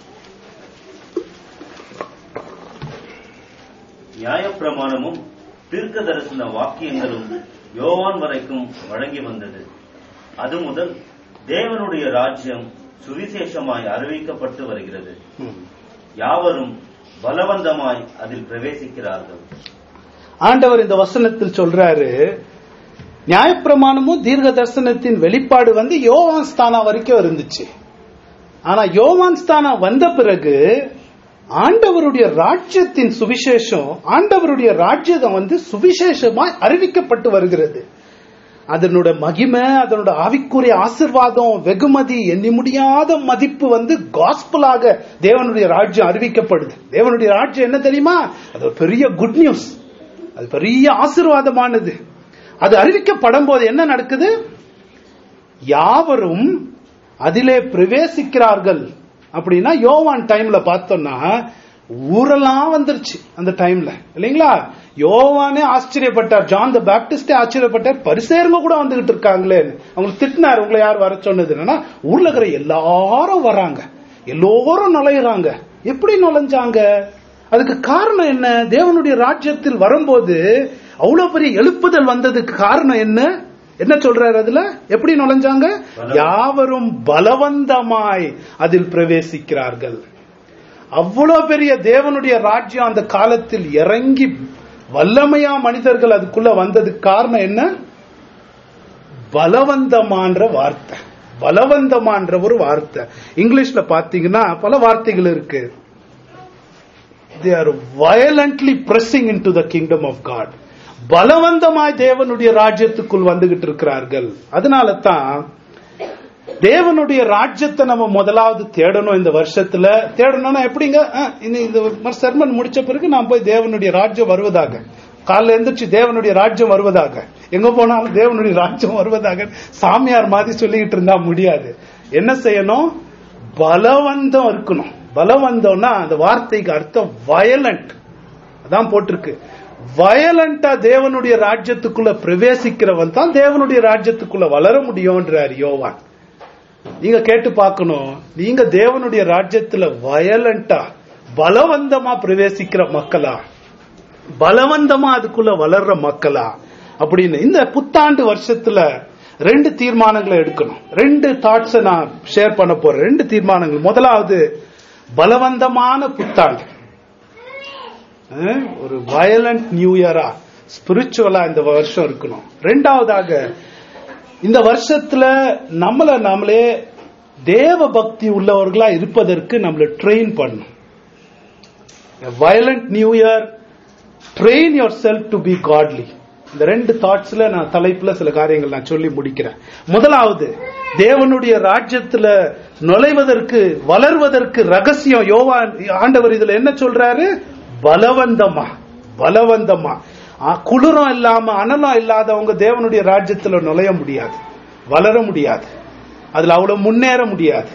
நியாயப்பிரமாணமும் தீர்க்க தரிசன வாக்கியங்களும் யோவான் வரைக்கும் வழங்கி வந்தது அது முதல் தேவனுடைய ராஜ்யம் சுவிசேஷமாய் அறிவிக்கப்பட்டு வருகிறது ம். யாவரும் பலவந்தமாய் அதில் பிரவேசிக்கிறார்கள் ஆண்டவர் இந்த வசனத்தில் சொல்றாரு நியாயப்பிரமாணமும் தீர்க்க தரிசனத்தின் வெளிப்பாடு வந்து யோவான் ஸ்தானா வரைக்கும் இருந்துச்சு ஆனா யோவான் ஸ்தானா வந்த பிறகு ஆண்டவருடைய ராஜ்யத்தின் சுவிசேஷம் ஆண்டவருடைய ராஜ்யம் வந்து சுவிசேஷமாய் அறிவிக்கப்பட்டு வருகிறது அதனோட மகிமை அதனோட ஆவிக்குரிய ஆசிர்வாதம் வெகுமதி எண்ணி முடியாத மதிப்பு வந்து காஸ்பலாக தேவனுடைய ராஜ்யம் அறிவிக்கப்படுது தேவனுடைய ராஜ்யம் என்ன தெரியுமா அது ஒரு பெரிய குட் நியூஸ் அது பெரிய ஆசீர்வாதமானது அது அறிவிக்கப்படும் போது என்ன நடக்குது யாவரும் அதிலே பிரவேசிக்கிறார்கள் அப்படின்னா யோவான் டைம்ல பார்த்தோம்னா ஊரெல்லாம் வந்துருச்சு அந்த டைம்ல இல்லைங்களா யோவானே ஆச்சரியப்பட்டார் ஜான் த பேப்டிஸ்டே ஆச்சரியப்பட்டார் பரிசேருங்க கூட வந்துகிட்டு இருக்காங்களே அவங்களுக்கு திட்டினார் உங்களை யார் வர சொன்னது என்னன்னா ஊர்ல இருக்கிற எல்லாரும் வராங்க எல்லோரும் நுழையிறாங்க எப்படி நுழைஞ்சாங்க அதுக்கு காரணம் என்ன தேவனுடைய ராஜ்யத்தில் வரும்போது அவ்வளவு பெரிய எழுப்புதல் வந்ததுக்கு காரணம் என்ன என்ன சொல்றாரு அதுல எப்படி நுழைஞ்சாங்க யாவரும் பலவந்தமாய் அதில் பிரவேசிக்கிறார்கள் அவ்வளவு பெரிய தேவனுடைய ராஜ்யம் அந்த காலத்தில் இறங்கி வல்லமையா மனிதர்கள் அதுக்குள்ள வந்ததுக்கு காரணம் என்ன பலவந்தமான்ற வார்த்தை பலவந்தமான்ற ஒரு வார்த்தை இங்கிலீஷ்ல பாத்தீங்கன்னா பல வார்த்தைகள் இருக்கு they are violently pressing into the kingdom of God பலவந்தமாய் தேவனுடைய ராஜ்யத்துக்குள் வந்துகிட்டு இருக்கிறார்கள் அதனால தான் தேவனுடைய ராஜ்யத்தை நம்ம முதலாவது தேடணும் இந்த வருஷத்துல தேடணும்னா எப்படிங்க அஹ், இந்த- இந்த சர்மன் முடிச்ச பிறகு நான் போய் தேவனுடைய ராஜ்யம் வருவதாக காலைல எந்திரிச்சு தேவனுடைய ராஜ்யம் வருவதாக எங்க போனாலும் தேவனுடைய ராஜ்யம் வருவதாக சாமியார் மாதிரி சொல்லிக்கிட்டு இருந்தா முடியாது என்ன செய்யணும் பலவந்தம் இருக்கணும் பலவந்தம்னா அந்த வார்த்தைக்கு அர்த்தம் வயலண்ட் அதான் போட்டிருக்கு வயலண்டா தேவனுடைய ராஜ்யத்துக்குள்ள பிரவேசிக்கிறவன் தான் தேவனுடைய ராஜ்யத்துக்குள்ள வளர முடியும்ன்றார் யோவான் நீங்க கேட்டு பார்க்கணும் நீங்க தேவனுடைய ராஜ்யத்துல வயலண்டா பலவந்தமா பிரவேசிக்கிற மக்களா பலவந்தமா அதுக்குள்ள வளர்ற மக்களா அப்படின்னு இந்த புத்தாண்டு வருஷத்துல ரெண்டு தீர்மானங்களை எடுக்கணும் ரெண்டு தாட்ஸை நான் ஷேர் பண்ண போறேன் ரெண்டு தீர்மானங்கள் முதலாவது பலவந்தமான புத்தாண்டு அஹ், ஒரு வயலண்ட் நியூ இயரா ஸ்பிரிச்சுவலா இந்த வருஷம் இருக்கணும் ரெண்டாவதாக இந்த வருஷத்துல நம்மள நாமளே தேவ பக்தி உள்ளவர்களா இருப்பதற்கு நம்மள ட்ரெயின் பண்ணும் violent new year train yourself to be godly இந்த ரெண்டு தாட்ஸ்ல நான் தலைப்புல சில காரியங்கள் நான் சொல்லி முடிக்கிறேன் முதலாவது தேவனுடைய ராஜ்யத்துல நுழைவதற்கு வளர்வதற்கு ரகசியம் யோவா ஆண்டவர் இதுல என்ன சொல்றாரு பலவந்தமா பலவந்தமா ஆ, குளிரும் இல்லாம அனலம் இல்லாதவங்க தேவனுடைய ராஜ்யத்துல நுழைய முடியாது வளர முடியாது அதுல அவ்வளவு முன்னேற முடியாது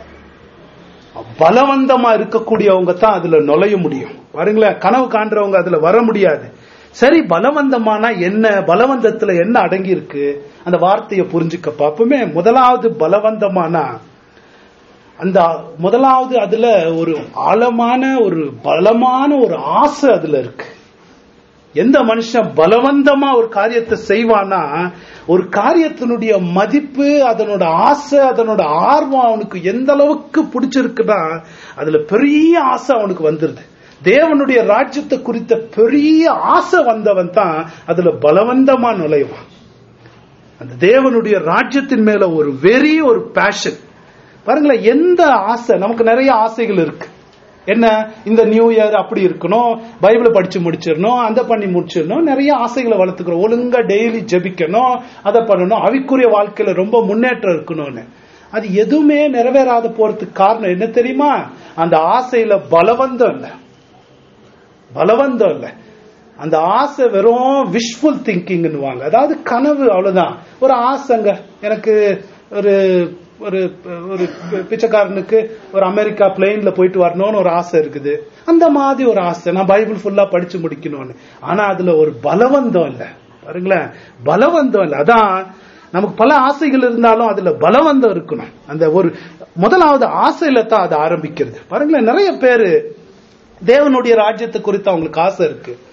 பலவந்தமா இருக்கக்கூடியவங்க தான் அதுல நுழைய முடியும் பாருங்களேன் கனவு காண்றவங்க அதுல வர முடியாது சரி பலவந்தமானா என்ன பலவந்தத்துல என்ன அடங்கி இருக்கு அந்த வார்த்தையை புரிஞ்சுக்க பார்ப்போமே முதலாவது பலவந்தமானா அந்த முதலாவது அதுல ஒரு ஆழமான ஒரு பலமான ஒரு ஆசை அதுல இருக்கு எந்த மனுஷன் பலவந்தமா ஒரு காரியத்தை செய்வானா ஒரு காரியத்தினுடைய மதிப்பு அதனோட ஆசை அதனோட ஆர்வம் அவனுக்கு எந்த அளவுக்கு பிடிச்சிருக்குன்னா அதுல பெரிய ஆசை அவனுக்கு வந்துருது தேவனுடைய ராஜ்யத்தை குறித்த பெரிய ஆசை வந்தவன் தான் அதுல பலவந்தமா நுழைவான் அந்த தேவனுடைய ராஜ்யத்தின் மேல ஒரு வெறி ஒரு பேஷன் பாருங்களேன் எந்த ஆசை நமக்கு நிறைய ஆசைகள் இருக்கு என்ன இந்த நியூ இயர் அப்படி இருக்கணும் பைபிளை படிச்சு முடிச்சிடணும் அந்த பண்ணி முடிச்சிடணும் நிறைய ஆசைகளை வளர்த்துக்கிறோம் ஒழுங்கா டெய்லி ஜெபிக்கணும் அதை பண்ணணும் அவிக்குரிய வாழ்க்கையில ரொம்ப முன்னேற்றம் இருக்கணும்னு அது எதுவுமே நிறைவேறாத போறதுக்கு காரணம் என்ன தெரியுமா அந்த ஆசையில பலவந்தம் இல்லை பலவந்தம் இல்லை அந்த ஆசை வெறும் விஷுவல் திங்கிங்னுவாங்க அதாவது கனவு அவ்வளவுதான் ஒரு ஆசைங்க எனக்கு ஒரு ஒரு ஒரு பிச்சைக்காரனுக்கு ஒரு அமெரிக்கா பிளெயின்ல போயிட்டு வரணும்னு ஒரு ஆசை இருக்குது அந்த மாதிரி ஒரு ஆசை நான் பைபிள் ஃபுல்லா படிச்சு முடிக்கணும்னு ஆனா அதுல ஒரு பலவந்தம் இல்ல பாருங்களேன் பலவந்தம் இல்ல அதான் நமக்கு பல ஆசைகள் இருந்தாலும் அதுல பலவந்தம் இருக்கணும் அந்த ஒரு முதலாவது ஆசையில தான் அது ஆரம்பிக்கிறது பாருங்களேன் நிறைய பேரு தேவனுடைய ராஜ்யத்தை குறித்து அவங்களுக்கு ஆசை இருக்கு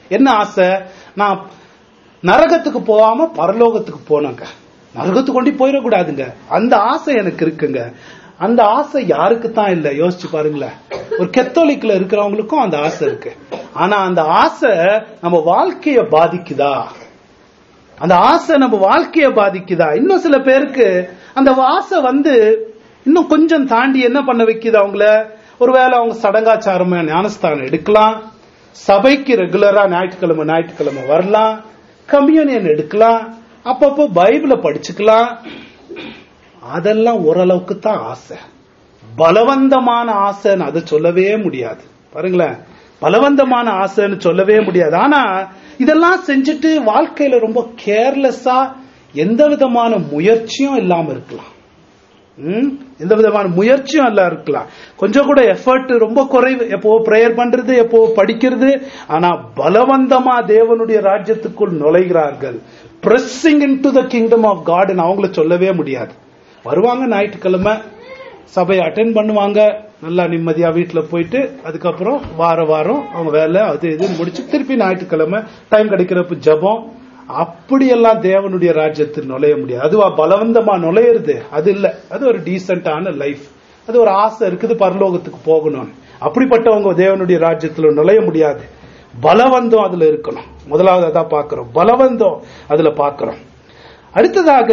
என்ன ஆசை நான் நரகத்துக்கு போகாம பரலோகத்துக்கு போனங்க நரகத்துக்கு கொண்டு போயிடக்கூடாதுங்க அந்த ஆசை எனக்கு இருக்குங்க அந்த ஆசை யாருக்கு தான் இல்ல யோசிச்சு பாருங்களேன் ஒரு கெத்தோலிக்ல இருக்கிறவங்களுக்கும் அந்த ஆசை இருக்கு ஆனா அந்த ஆசை நம்ம வாழ்க்கைய பாதிக்குதா அந்த ஆசை நம்ம வாழ்க்கைய பாதிக்குதா இன்னும் சில பேருக்கு அந்த ஆசை வந்து இன்னும் கொஞ்சம் தாண்டி என்ன பண்ண வைக்குது அவங்கள ஒருவேளை அவங்க சடங்காச்சாரமா ஞானஸ்தானம் எடுக்கலாம் சபைக்கு ரெகுலரா ஞாயிற்றுக்கிழமை ஞாயிற்றுக்கிழமை வரலாம் கம்யூனியன் எடுக்கலாம் அப்பப்போ பைபிளை படிச்சுக்கலாம் அதெல்லாம் ஓரளவுக்கு தான் ஆசை பலவந்தமான ஆசைன்னு அதை சொல்லவே முடியாது பாருங்களேன் பலவந்தமான ஆசைன்னு சொல்லவே முடியாது ஆனா இதெல்லாம் செஞ்சுட்டு வாழ்க்கையில ரொம்ப கேர்லெஸ்ஸா எந்த விதமான முயற்சியும் இல்லாம இருக்கலாம் ம்? எந்த விதமான முயற்சியும் எல்லாம் இருக்கலாம் கொஞ்சம் கூட எஃபர்ட் ரொம்ப குறைவு எப்போ பிரேயர் பண்றது எப்போ படிக்கிறது ஆனா பலவந்தமா தேவனுடைய ராஜ்யத்துக்குள் நுழைகிறார்கள் pressing into the kingdom of காட்னு அவங்கள சொல்லவே முடியாது வருவாங்க ஞாயிற்றுக்கிழமை சபையை அட்டென்ட் பண்ணுவாங்க நல்லா நிம்மதியா வீட்டுல போயிட்டு அதுக்கப்புறம் வார வாரம் அவங்க வேலை அது இது முடிச்சு திருப்பி ஞாயிற்றுக்கிழமை டைம் கிடைக்கிறப்ப ஜெபம் அப்படியெல்லாம் தேவனுடைய ராஜ்யத்தில் நுழைய முடியாது அதுவா பலவந்தமா நுழையிறது அது இல்ல அது ஒரு டீசென்டான லைஃப் அது ஒரு ஆசை இருக்குது பரலோகத்துக்கு போகணும் அப்படிப்பட்டவங்க தேவனுடைய ராஜ்யத்துல நுழைய முடியாது பலவந்தம் அதுல இருக்கணும் முதலாவது அதான் பார்க்கிறோம் பலவந்தம் அதுல பார்க்கிறோம் அடுத்ததாக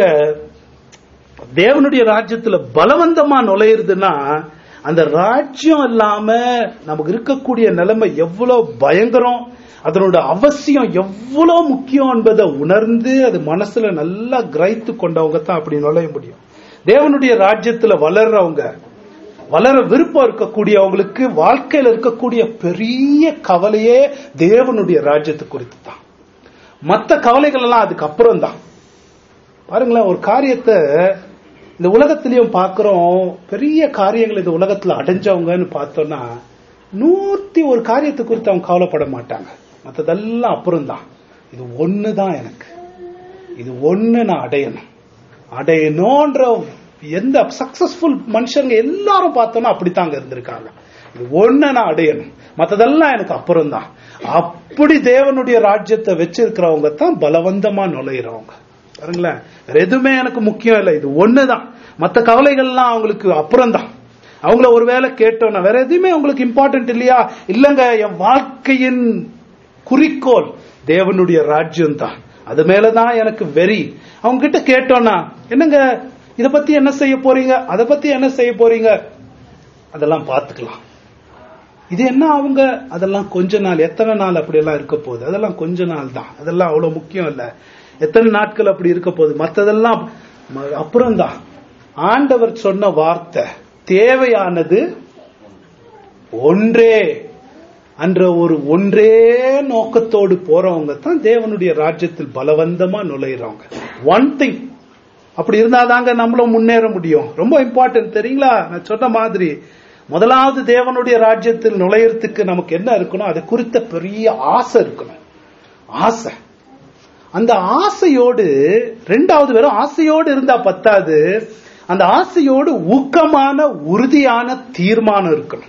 தேவனுடைய ராஜ்யத்துல பலவந்தமா நுழையிறதுன்னா அந்த ராஜ்யம் இல்லாம நமக்கு இருக்கக்கூடிய நிலைமை எவ்வளவு பயங்கரம் அதனோட அவசியம் எவ்வளவு முக்கியம் என்பதை உணர்ந்து அது மனசுல நல்லா கிரகித்து கொண்டவங்க தான் அப்படி நுழைய முடியும் தேவனுடைய ராஜ்யத்துல வளர்றவங்க வளர விருப்பம் இருக்கக்கூடியவங்களுக்கு வாழ்க்கையில இருக்கக்கூடிய பெரிய கவலையே தேவனுடைய ராஜ்யத்தை குறித்து தான் மற்ற கவலைகள் எல்லாம் அதுக்கு அப்புறம் தான் பாருங்களேன் ஒரு காரியத்தை இந்த உலகத்திலயும் பார்க்கிறோம் பெரிய காரியங்கள் இந்த உலகத்துல அடைஞ்சவங்கன்னு பார்த்தோம்னா நூத்தி ஒரு காரியத்தை குறித்து அவங்க கவலைப்பட மாட்டாங்க மற்றதெல்லாம் அப்புறம் தான் இது ஒண்ணுதான் எனக்கு இது ஒண்ணு நான் அடையணும் அடையணும்ன்ற எந்த சக்சஸ்ஃபுல் மனுஷங்க எல்லாரும் பார்த்தோம்னா அப்படித்தாங்க இருந்திருக்காங்க இது ஒண்ணு நான் அடையணும் மத்ததெல்லாம் எனக்கு அப்புறம் தான் அப்படி தேவனுடைய ராஜ்யத்தை வச்சிருக்கிறவங்க தான் பலவந்தமா நுழையிறவங்க பாருங்களேன் வேற எதுவுமே எனக்கு முக்கியம் இல்லை இது ஒண்ணுதான் மத்த கவலைகள்லாம் அவங்களுக்கு அப்புறம் தான் அவங்கள ஒருவேளை கேட்டோம்னா வேற எதுவுமே உங்களுக்கு இம்பார்ட்டன்ட் இல்லையா இல்லங்க என் வாழ்க்கையின் குறிக்கோள் தேவனுடைய ராஜ்யம் தான் அது மேலதான் எனக்கு வெறி அவங்க கிட்ட கேட்டோம்னா என்னங்க இத பத்தி என்ன செய்ய போறீங்க அத பத்தி என்ன செய்ய போறீங்க அதெல்லாம் பார்த்துக்கலாம் இது என்ன அவங்க அதெல்லாம் கொஞ்ச நாள் எத்தனை நாள் அப்படி எல்லாம் இருக்க போகுது அதெல்லாம் கொஞ்ச நாள் தான் அதெல்லாம் அவ்வளவு முக்கியம் இல்ல எத்தனை நாட்கள் அப்படி இருக்க போகுது மத்ததெல்லாம் ம- அப்புறம்தான் ஆண்டவர் சொன்ன வார்த்தை தேவையானது ஒன்றே அன்ற ஒரு ஒன்றே நோக்கத்தோடு போறவங்க தான் தேவனுடைய ராஜ்யத்தில் பலவந்தமா நுழையிறவங்க ஒன் திங் அப்படி இருந்தாதாங்க நம்மளும் முன்னேற முடியும் ரொம்ப இம்பார்ட்டன்ட் தெரியுங்களா நான் சொன்ன மாதிரி முதலாவது தேவனுடைய ராஜ்யத்தில் நுழையறதுக்கு நமக்கு என்ன இருக்கணும் அது குறித்த பெரிய ஆசை இருக்கணும் ஆசை அந்த ஆசையோடு ரெண்டாவது வெறும் ஆசையோடு இருந்தா பத்தாது அந்த ஆசையோடு ஊக்கமான உறுதியான தீர்மானம் இருக்கணும்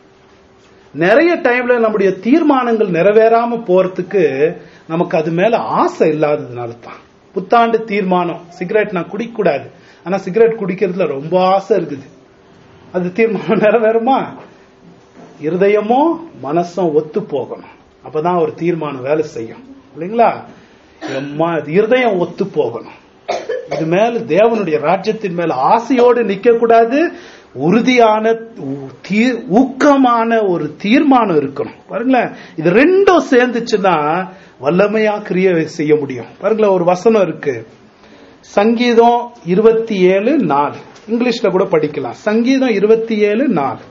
நிறைய டைம்ல நம்முடைய தீர்மானங்கள் நிறைவேறாம போறதுக்கு நமக்கு அது மேல ஆசை இல்லாததுனால தான் புத்தாண்டு தீர்மானம் சிகரெட் நான் குடிக்க கூடாது ஆனா சிகரெட் குடிக்கிறதுல ரொம்ப ஆசை இருக்குது அது தீர்மானம் நிறைவேறுமா இருதயமும் மனசும் ஒத்து போகணும் அப்பதான் ஒரு தீர்மானம் வேலை செய்யும் இல்லைங்களா எம்மா, இருதயம் ஒத்து போகணும் இது மேல தேவனுடைய ராஜ்யத்தின் மேல ஆசையோடு நிக்க கூடாது உறுதியான ஊ- தீ- ஊக்கமான ஒரு தீர்மானம் இருக்கணும் பாருங்களேன் இது ரெண்டும் சேர்ந்துச்சுன்னா வல்லமையா கிரியை செய்ய முடியும் பாருங்களேன் ஒரு வசனம் இருக்கு சங்கீதம் இருபத்தி ஏழு நாலு இங்கிலீஷ்ல கூட படிக்கலாம் சங்கீதம் இருபத்தி ஏழு நாலு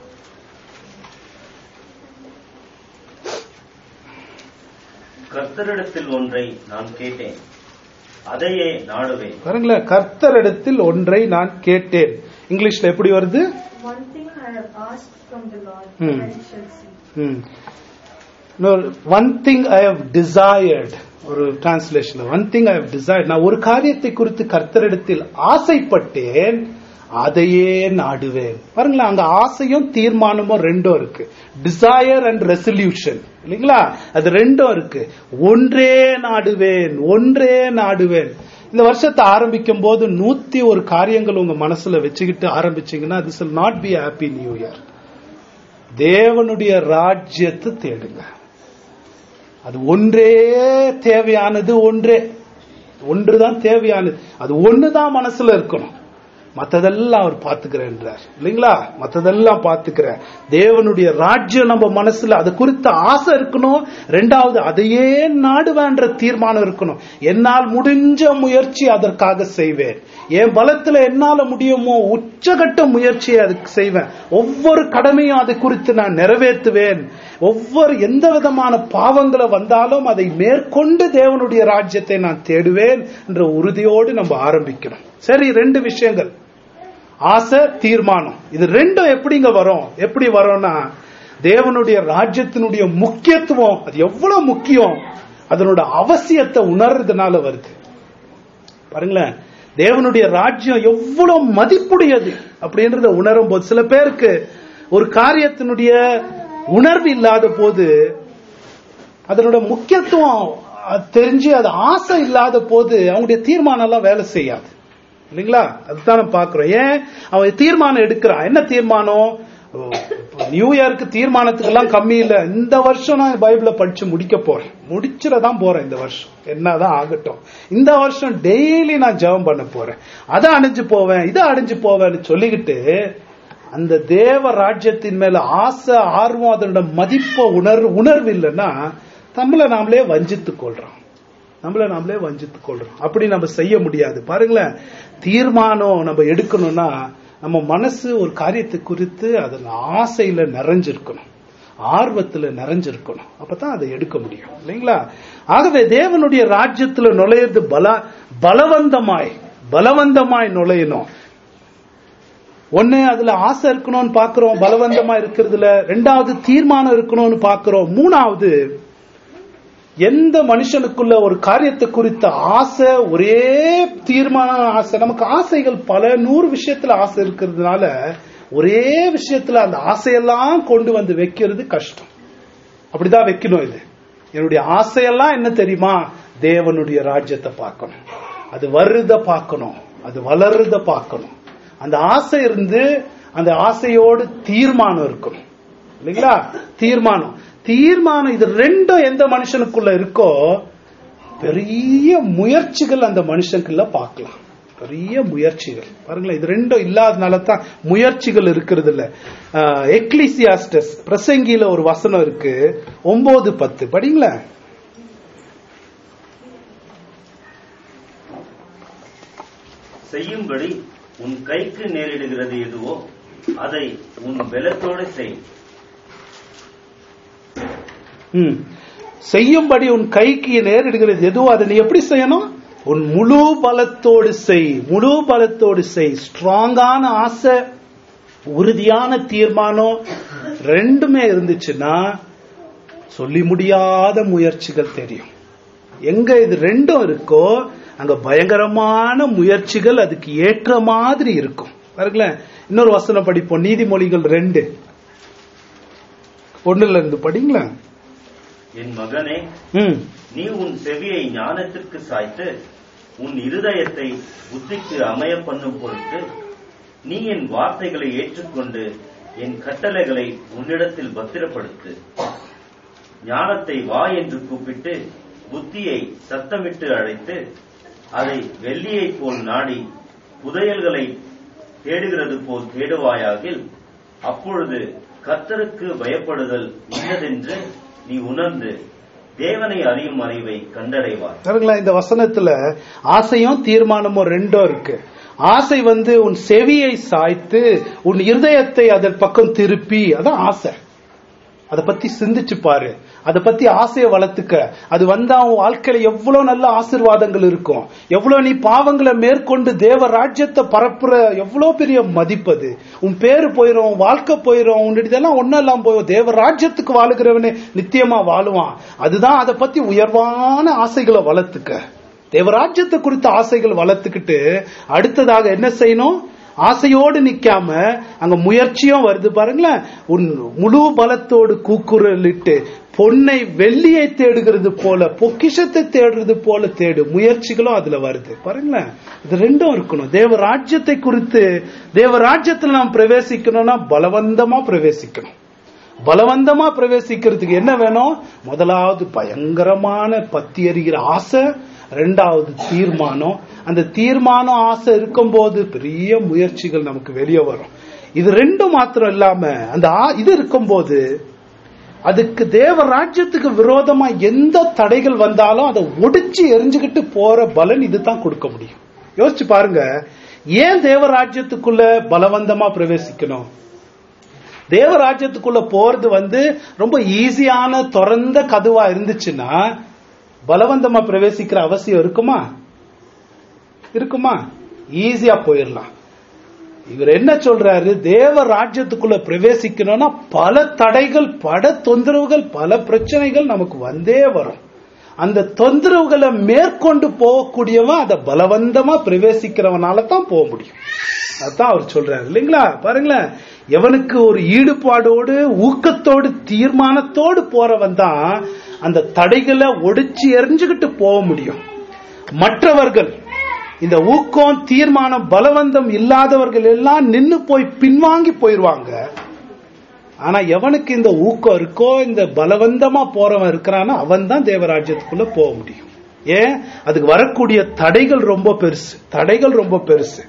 கர்த்தரிடத்தில் ஒன்றை நான் கேட்டேன் அதையே நாடுவேன் பாருங்களேன் கர்த்தரிடத்தில் ஒன்றை நான் கேட்டேன் இங்கிலீஷ்ல எப்படி வருது One thing I have asked from the Lord, Hmm. I shall see. One thing I have desired ஒரு translation one thing I have desired நான் ஒரு காரியத்தை குறித்து கர்த்தரிடத்தில் ஆசைப்பட்டேன் அதையே நாடுவேன் பாருங்களேன் அங்க ஆசையும் தீர்மானமும் ரெண்டும் இருக்கு டிசையர் அண்ட் ரெசல்யூஷன் இல்லைங்களா அது ரெண்டும் இருக்கு ஒன்றே நாடுவேன் ஒன்றே நாடுவேன் இந்த வருஷத்தை ஆரம்பிக்கும் போது நூத்தி ஒரு காரியங்கள் உங்க மனசுல வச்சுக்கிட்டு ஆரம்பிச்சீங்கன்னா this will not be happy new year தேவனுடைய ராஜ்யத்தை தேடுங்க அது ஒன்றே தேவையானது ஒன்றே ஒன்றுதான் தேவையானது அது ஒண்ணுதான் மனசுல இருக்கணும் மத்ததெல்லாம் அவர் பாத்துக்கிறேன்றார் இல்லைங்களா மத்ததெல்லாம் பாத்துக்கிறேன் தேவனுடைய ராஜ்யம் நம்ம மனசுல அது குறித்த ஆசை இருக்கணும் ரெண்டாவது அதையே நாடுவேன்ற தீர்மானம் இருக்கணும் என்னால் முடிஞ்ச முயற்சி அதற்காக செய்வேன் என் பலத்துல என்னால முடியுமோ உச்சகட்ட முயற்சியை அதுக்கு செய்வேன் ஒவ்வொரு கடமையும் அது குறித்து நான் நிறைவேற்றுவேன் ஒவ்வொரு எந்த விதமான பாவங்களை வந்தாலும் அதை மேற்கொண்டு தேவனுடைய ராஜ்யத்தை நான் தேடுவேன் என்ற உறுதியோடு நம்ம ஆரம்பிக்கிறோம் சரி ரெண்டு விஷயங்கள் ஆசை தீர்மானம் இது ரெண்டும் எப்படிங்க வரும் எப்படி வரும்னா தேவனுடைய ராஜ்யத்தினுடைய முக்கியத்துவம் அது எவ்வளவு முக்கியம் அதனோட அவசியத்தை உணர்றதுனால வருது பாருங்களேன் தேவனுடைய ராஜ்யம் எவ்வளவு மதிப்புடையது அப்படின்றத உணரும் போது சில பேருக்கு ஒரு காரியத்தினுடைய உணர்வு இல்லாத போது அதனோட முக்கியத்துவம் அது தெரிஞ்சு அது ஆசை இல்லாத போது அவங்களுடைய தீர்மானம் எல்லாம் வேலை செய்யாது இல்லைங்களா அதுதான் நம்ம பாக்குறோம் ஏன் அவன் தீர்மானம் எடுக்கிறான் என்ன தீர்மானம் ஓ, நியூ இயருக்கு தீர்மானத்துக்கு எல்லாம் கம்மி இல்ல இந்த வருஷம் நான் பைபிளை படிச்சு முடிக்க போறேன் முடிச்சிடதான் போறேன் இந்த வருஷம் என்னதான் ஆகட்டும் இந்த வருஷம் டெய்லி நான் ஜெபம் பண்ண போறேன் அதை அடைஞ்சு போவேன் இதை அடைஞ்சு போவேன்னு சொல்லிக்கிட்டு அந்த தேவ ராஜ்யத்தின் மேல ஆசை ஆர்வம் அதனோட மதிப்ப உணர்வு உணர்வு இல்லைன்னா நம்மள நாமளே வஞ்சித்துக் கொள்றோம் நம்மள நாமளே வஞ்சித்துக் கொள்றோம் அப்படி நம்ம செய்ய முடியாது பாருங்களேன் தீர்மானம் நம்ம எடுக்கணும்னா நம்ம மனசு ஒரு காரியத்தை குறித்து அதன் ஆசையில நிறைஞ்சிருக்கணும் ஆர்வத்துல நிறைஞ்சிருக்கணும் அப்பதான் அதை எடுக்க முடியும் இல்லைங்களா ஆகவே தேவனுடைய ராஜ்யத்துல நுழையிறது பல பலவந்தமாய் பலவந்தமாய் நுழையணும் ஒண்ணு அதுல ஆசை இருக்கணும்னு பாக்குறோம் பலவந்தமா இருக்கிறதுல ரெண்டாவது தீர்மானம் இருக்கணும்னு பாக்குறோம் மூணாவது எந்த மனுஷனுக்குள்ள ஒரு காரியத்தை குறித்த ஆசை ஒரே தீர்மான ஆசை நமக்கு ஆசைகள் பல நூறு விஷயத்துல ஆசை இருக்கிறதுனால ஒரே விஷயத்துல அந்த ஆசையெல்லாம் கொண்டு வந்து வைக்கிறது கஷ்டம் அப்படிதான் வைக்கணும் இது என்னுடைய ஆசையெல்லாம் என்ன தெரியுமா தேவனுடைய ராஜ்யத்தை பார்க்கணும் அது வருத பார்க்கணும் அது வளருத பார்க்கணும் அந்த ஆசை இருந்து அந்த ஆசையோடு தீர்மானம் இருக்கணும் இல்லைங்களா தீர்மானம் தீர்மானம் இது ரெண்டும் எந்த மனுஷனுக்குள்ள இருக்கோ பெரிய முயற்சிகள் அந்த மனுஷனுக்குள்ள பார்க்கலாம் பெரிய முயற்சிகள் பாருங்களேன் இது ரெண்டும் இல்லாதனால தான் முயற்சிகள் இருக்கிறது இல்ல எக்லிசியாஸ்டஸ் பிரசங்கியில ஒரு வசனம் இருக்கு ஒன்பது பத்து படிங்களேன் செய்யும்படி உன் கைக்கு நேரிடுகிறது எதுவோ அதை உன் பலத்தோடு செய் ம். செய்யும்படி உன் கைக்கு நேரிடுகிறது எதுவோ அதை நீ எப்படி செய்யணும் உன் முழு பலத்தோடு செய் முழு பலத்தோடு செய் ஸ்ட்ராங்கான ஆசை உறுதியான தீர்மானம் ரெண்டுமே இருந்துச்சுன்னா சொல்லி முடியாத முயற்சிகள் தெரியும் எங்க இது ரெண்டும் இருக்கோ அங்க பயங்கரமான முயற்சிகள் அதுக்கு ஏற்ற மாதிரி இருக்கும் பாருங்களேன் இன்னொரு வசனம் படிப்போம் நீதிமொழிகள் ரெண்டு ஒண்ணுல இருந்து படிங்களேன் என் மகனே ம் நீ உன் செவியை ஞானத்திற்கு சாய்த்து உன் இருதயத்தை புத்திக்கு அமைய பண்ணும் பொருட்டு நீ என் வார்த்தைகளை ஏற்றுக்கொண்டு என் கட்டளைகளை உன்னிடத்தில் பத்திரப்படுத்து ஞானத்தை வா என்று கூப்பிட்டு புத்தியை சத்தமிட்டு அழைத்து அதை வெள்ளியைப் போல் நாடி புதையல்களை தேடுகிறது போல் தேடுவாயாகில் அப்பொழுது கர்த்தருக்கு பயப்படுதல் இன்னதென்று நீ உணர்ந்து தேவனை அறியும் அறிவை கண்டடைவாய் பாருங்களா இந்த வசனத்துல ஆசையும் தீர்மானமும் ரெண்டும் இருக்கு ஆசை வந்து உன் செவியை சாய்த்து உன் இருதயத்தை அதன் பக்கம் திருப்பி அதான் ஆசை அதை பத்தி சிந்திச்சு பாரு அதை பத்தி ஆசையை வளர்த்துக்க அது வந்தா உன் வாழ்க்கையில எவ்வளவு நல்ல ஆசீர்வாதங்கள் இருக்கும் எவ்வளவு நீ பாவங்களை மேற்கொண்டு தேவ ராஜ்யத்தை பரப்புற எவ்வளவு பெரிய மதிப்பது உன் பேரு போயிரும் உன் வாழ்க்கை போயிரும் உன் இதெல்லாம் ஒன்னும் எல்லாம் போயிடும் தேவ ராஜ்யத்துக்கு வாழுகிறவனே நித்தியமா வாழுவான் அதுதான் அதை பத்தி உயர்வான ஆசைகளை வளர்த்துக்க தேவராஜ்யத்தை குறித்த ஆசைகள் வளர்த்துக்கிட்டு அடுத்ததாக என்ன செய்யணும் ஆசையோடு நிக்காம அங்க முயற்சியும் வருது பாருங்களேன் உன் முழு பலத்தோடு கூக்குரலிட்டு பொன்னை வெள்ளியை தேடுகிறது போல பொக்கிஷத்தை தேடுறது போல தேடு முயற்சிகளும் அதுல வருது பாருங்களேன் இது ரெண்டும் இருக்கணும் தேவ ராஜ்யத்தை குறித்து தேவ ராஜ்யத்துல நாம் பிரவேசிக்கணும்னா பலவந்தமா பிரவேசிக்கணும் பலவந்தமா பிரவேசிக்கிறதுக்கு என்ன வேணும் முதலாவது பயங்கரமான பத்தி எறிகிற ஆசை ரெண்டாவது தீர்மானம் அந்த தீர்மானம் ஆசை இருக்கும்போது பெரிய முயற்சிகள் நமக்கு வெளியே வரும் இது ரெண்டும் மாத்திரம் இல்லாம அந்த ஆ- இது இருக்கும்போது அதுக்கு தேவ ராஜ்யத்துக்கு விரோதமா எந்த தடைகள் வந்தாலும் அதை ஒடிச்சு எரிஞ்சுக்கிட்டு போற பலன் இதுதான் கொடுக்க முடியும் யோசிச்சு பாருங்க ஏன் தேவ ராஜ்யத்துக்குள்ள பலவந்தமா பிரவேசிக்கணும் தேவராஜ்யத்துக்குள்ள போறது வந்து ரொம்ப ஈஸியான திறந்த கதுவா இருந்துச்சுன்னா பலவந்தமா பிரவேசிக்கிற அவசியம் இருக்குமா இருக்குமா ஈஸியா போயிடலாம் இவர் என்ன சொல்றாரு தேவ ராஜ்யத்துக்குள்ள பிரவேசிக்கணும்னா பல தடைகள் பல தொந்தரவுகள் பல பிரச்சனைகள் நமக்கு வந்தே வரும் அந்த தொந்தரவுகளை மேற்கொண்டு போகக்கூடியவன் அதை பலவந்தமா பிரவேசிக்கிறவனால தான் போக முடியும் அதான் அவர் சொல்றாரு இல்லைங்களா பாருங்களேன் எவனுக்கு ஒரு ஈடுபாடோடு ஊக்கத்தோடு தீர்மானத்தோடு போறவன் தான் அந்த தடைகளை ஒடிச்சு எரிஞ்சுக்கிட்டு போக முடியும் மற்றவர்கள் இந்த ஊக்கம் தீர்மானம் பலவந்தம் இல்லாதவர்கள் எல்லாம் நின்னு போய் பின்வாங்கி போயிருவாங்க ஆனா எவனுக்கு இந்த ஊக்கம் இருக்கோ இந்த பலவந்தமா போறவன் இருக்கிறானோ அவன் தான் தேவராஜ்யத்துக்குள்ள போக முடியும் ஏன் அதுக்கு வரக்கூடிய தடைகள் ரொம்ப பெருசு தடைகள் ரொம்ப பெருசு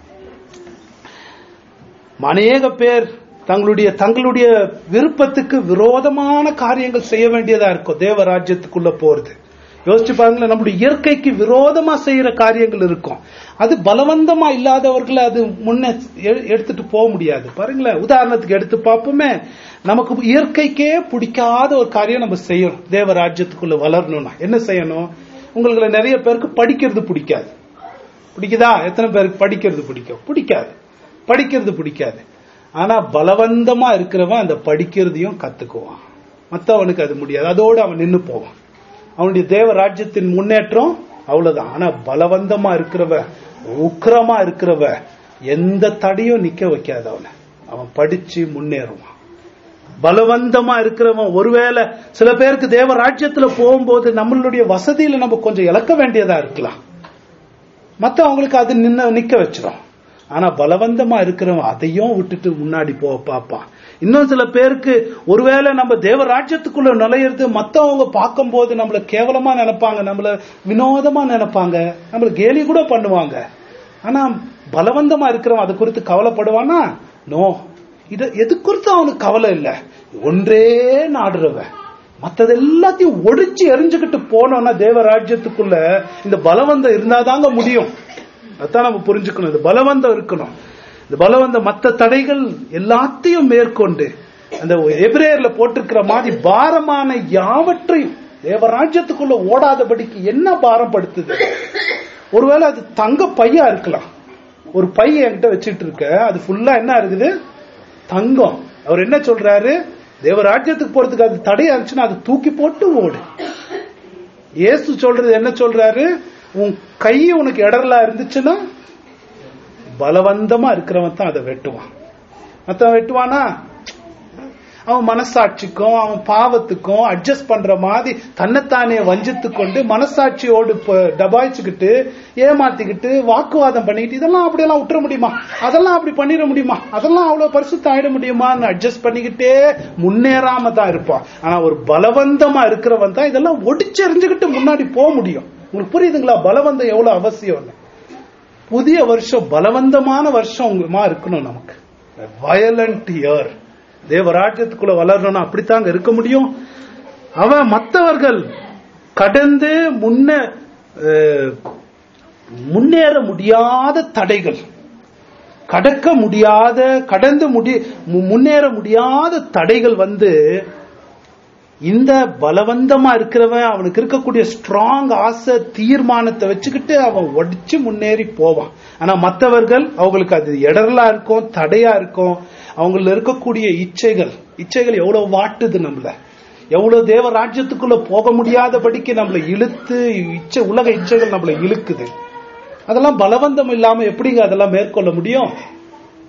அநேக பேர் தங்களுடைய தங்களுடைய விருப்பத்துக்கு விரோதமான காரியங்கள் செய்ய வேண்டியதா இருக்கும் தேவராஜ்யத்துக்குள்ள போறது யோசிச்சு பாருங்களேன் நம்முடைய இயற்கைக்கு விரோதமா செய்யற காரியங்கள் இருக்கும் அது பலவந்தமா இல்லாதவர்களை அது முன்ன எ- எடுத்துட்டு போக முடியாது பாருங்களேன் உதாரணத்துக்கு எடுத்து பார்ப்போமே நமக்கு இயற்கைக்கே பிடிக்காத ஒரு காரியம் நம்ம செய்யணும் தேவராஜ்யத்துக்குள்ள வளரணும்னா என்ன செய்யணும் உங்களுக்கு நிறைய பேருக்கு படிக்கிறது பிடிக்காது பிடிக்குதா எத்தனை பேருக்கு படிக்கிறது பிடிக்கும் பிடிக்காது படிக்கிறது பிடிக்காது ஆனா பலவந்தமா இருக்கிறவன் அந்த படிக்கிறதையும் கத்துக்குவான் மத்தவனுக்கு அது முடியாது அதோடு அவன் நின்னு போவான் அவனுடைய தேவ ராஜ்யத்தின் முன்னேற்றம் அவ்வளவுதான் ஆனா பலவந்தமா இருக்கிறவ உக்கிரமா இருக்கிறவ எந்த தடையும் நிக்க வைக்காது அவனை அவன் படிச்சு முன்னேறுவான் பலவந்தமா இருக்கிறவன் ஒருவேளை சில பேருக்கு தேவ ராஜ்யத்துல போகும்போது நம்மளுடைய வசதியில நம்ம கொஞ்சம் இழக்க வேண்டியதா இருக்கலாம் மத்தவங்களுக்கு அது நின்ன நிக்க வச்சிரும் ஆனா பலவந்தமா இருக்கிறவன் அதையும் விட்டுட்டு முன்னாடி போக பார்ப்பான் இன்னும் சில பேருக்கு ஒருவேளை நம்ம தேவ ராஜ்யத்துக்குள்ள நுழையிறது மத்தவங்க பார்க்கும்போது நம்மள கேவலமா நினைப்பாங்க நம்மள வினோதமா நினைப்பாங்க நம்மள கேலி கூட பண்ணுவாங்க ஆனா பலவந்தமா இருக்கிறவன் அது குறித்து கவலைப்படுவானா நோ இது எது குறித்து அவனுக்கு கவலை இல்ல ஒன்றே நாடுறவன் மத்தது எல்லாத்தையும் ஒடிச்சு எரிஞ்சுக்கிட்டு போனோம்னா தேவ ராஜ்யத்துக்குள்ள இந்த பலவந்தம் இருந்தாதாங்க முடியும் அதான் நம்ம புரிஞ்சுக்கணும் இது பலவந்தம் இருக்கணும் இந்த பலவந்த மத்த தடைகள் எல்லாத்தையும் மேற்கொண்டு அந்த எபிரேயர்ல போட்டிருக்கிற மாதிரி பாரமான யாவற்றையும் தேவராஜ்யத்துக்குள்ள ஓடாதபடிக்கு என்ன பாரம் படுத்துது ஒருவேளை அது தங்க பையா இருக்கலாம் ஒரு பை என்கிட்ட வச்சிட்டு இருக்க அது ஃபுல்லா என்ன இருக்குது தங்கம் அவர் என்ன சொல்றாரு தேவராஜ்யத்துக்கு போறதுக்கு அது தடையா இருந்துச்சுன்னா அது தூக்கி போட்டு ஓடு இயேசு சொல்றது என்ன சொல்றாரு உன் கை உனக்கு இடரலா இருந்துச்சுன்னா பலவந்தமா இருக்கிறவன் தான் அதை வெட்டுவான் மத்தவன் வெட்டுவானா அவன் மனசாட்சிக்கும் அவன் பாவத்துக்கும் அட்ஜஸ்ட் பண்ற மாதிரி தன்னைத்தானே வஞ்சித்து கொண்டு மனசாட்சியோடு ப- டபாய்ச்சுக்கிட்டு ஏமாத்திக்கிட்டு வாக்குவாதம் பண்ணிக்கிட்டு இதெல்லாம் அப்படியெல்லாம் விட்டுற முடியுமா அதெல்லாம் அப்படி பண்ணிட முடியுமா அதெல்லாம் அவ்வளவு பரிசுத்த ஆயிட முடியுமான்னு அட்ஜஸ்ட் பண்ணிக்கிட்டே முன்னேறாம தான் இருப்பான் ஆனா ஒரு பலவந்தமா இருக்கிறவன் தான் இதெல்லாம் ஒடிச்செறிஞ்சுக்கிட்டு முன்னாடி போக முடியும் உங்களுக்கு புரியுதுங்களா பலவந்தம் எவ்வளவு அவசியம்னு புதிய வருஷம் பலவந்தமான வருஷமா இருக்கணும் நமக்கு வயலண்ட் இயர் தேவராஜ்யத்துக்குள்ள வளரணும்னா அப்படித்தாங்க இருக்க முடியும் அவன் மற்றவர்கள் கடந்து முன்ன அஹ், முன்னேற முடியாத தடைகள் கடக்க முடியாத கடந்து முடி மு- முன்னேற முடியாத தடைகள் வந்து இந்த பலவந்தமா இருக்கிறவன் அவனுக்கு இருக்கக்கூடிய ஸ்ட்ராங் ஆசை தீர்மானத்தை வச்சுக்கிட்டு அவன் ஒடிச்சு முன்னேறி போவான் ஆனா மற்றவர்கள் அவங்களுக்கு அது இடரலா இருக்கும் தடையா இருக்கும் அவங்கள இருக்கக்கூடிய இச்சைகள் இச்சைகள் எவ்வளவு வாட்டுது நம்மள எவ்வளவு தேவ ராஜ்யத்துக்குள்ள போக முடியாதபடிக்கு நம்மளை இழுத்து இச்சை உலக இச்சைகள் நம்மளை இழுக்குது அதெல்லாம் பலவந்தம் இல்லாம எப்படிங்க அதெல்லாம் மேற்கொள்ள முடியும்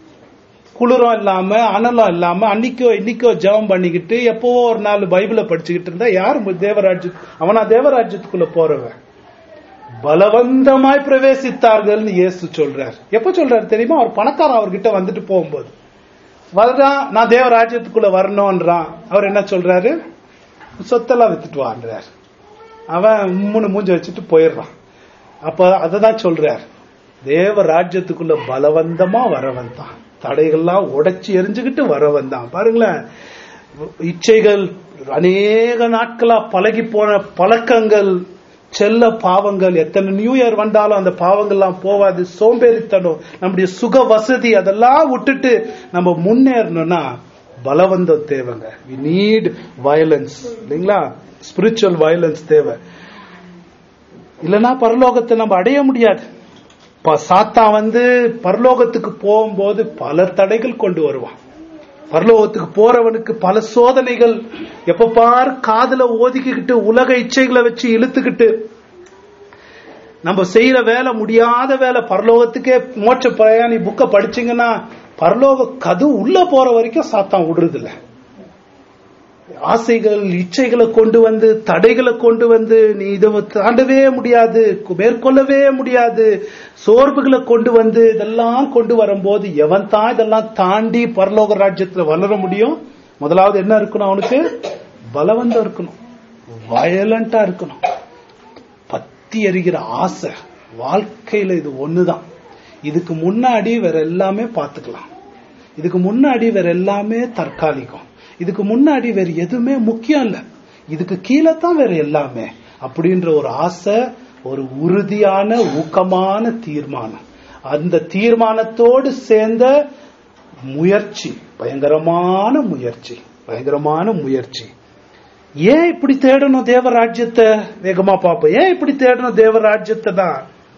குளிரும் இல்லாம அனலும் இல்லாம அன்னைக்கோ இன்னைக்கோ ஜெபம் பண்ணிக்கிட்டு எப்பவோ ஒரு நாள் பைபிளை படிச்சுக்கிட்டு இருந்தா யார் தேவராஜ்ய அவனா தேவராஜ்யத்துக்குள்ள போறவன் பலவந்தமாய் பிரவேசித்தார்கள்னு இயேசு சொல்றார் எப்ப சொல்றாரு தெரியுமா அவர் பணக்காரன் அவர்கிட்ட வந்துட்டு போகும்போது வர்றான் நான் தேவராஜ்யத்துக்குள்ள வரணும்ன்றான் அவர் என்ன சொல்றாரு சொத்தெல்லாம் வித்துட்டு வான்றார் அவன் மூணு மூஞ்ச வச்சுட்டு போயிடுறான் அப்ப அததான் சொல்றார் தேவ ராஜ்யத்துக்குள்ள பலவந்தமா வரவன் தான் தடைகள்லாம் உடைச்சு எரிஞ்சுக்கிட்டு வரவன் தான் பாருங்களேன் இச்சைகள் அநேக நாட்களா பழகி போன பழக்கங்கள் செல்ல பாவங்கள் எத்தனை நியூ இயர் வந்தாலும் அந்த பாவங்கள்லாம் போவாது சோம்பேறித்தனம் நம்முடைய சுக வசதி அதெல்லாம் விட்டுட்டு நம்ம முன்னேறணும்னா பலவந்தம் தேவைங்க வி நீட் வயலன்ஸ் இல்லைங்களா ஸ்பிரிச்சுவல் வயலன்ஸ் தேவை இல்லைன்னா பரலோகத்தை நம்ம அடைய முடியாது ப- சாத்தான் வந்து பரலோகத்துக்கு போகும்போது பல தடைகள் கொண்டு வருவான் பரலோகத்துக்கு போறவனுக்கு பல சோதனைகள் எப்ப பார் காதுல ஓதிக்கிட்டு உலக இச்சைகளை வச்சு இழுத்துக்கிட்டு நம்ம செய்யற வேலை முடியாத வேலை பரலோகத்துக்கே மோட்ச பிரயாணி புக்க படிச்சீங்கன்னா பரலோக கது உள்ள போற வரைக்கும் சாத்தான் விடுறது இல்ல ஆசைகள் இச்சைகளை கொண்டு வந்து தடைகளை கொண்டு வந்து நீ இதை தாண்டவே முடியாது மேற்கொள்ளவே முடியாது சோர்வுகளை கொண்டு வந்து இதெல்லாம் கொண்டு வரும்போது எவன் தான் இதெல்லாம் தாண்டி பரலோக ராஜ்யத்துல வளர முடியும் முதலாவது என்ன இருக்கணும் அவனுக்கு பலவந்தம் இருக்கணும் வயலண்டா இருக்கணும் பத்தி எறிகிற ஆசை வாழ்க்கையில இது ஒண்ணுதான் இதுக்கு முன்னாடி வேற எல்லாமே பார்த்துக்கலாம் இதுக்கு முன்னாடி வேற எல்லாமே தற்காலிகம் இதுக்கு முன்னாடி வேற எதுவுமே முக்கியம் இல்ல இதுக்கு கீழே தான் வேற எல்லாமே அப்படின்ற ஒரு ஆசை ஒரு உறுதியான ஊக்கமான தீர்மானம் அந்த தீர்மானத்தோடு சேர்ந்த முயற்சி பயங்கரமான முயற்சி பயங்கரமான முயற்சி ஏன் இப்படி தேடணும் தேவராஜ்யத்தை வேகமா பார்ப்போம் ஏன் இப்படி தேடணும் தேவராஜ்யத்தை தான்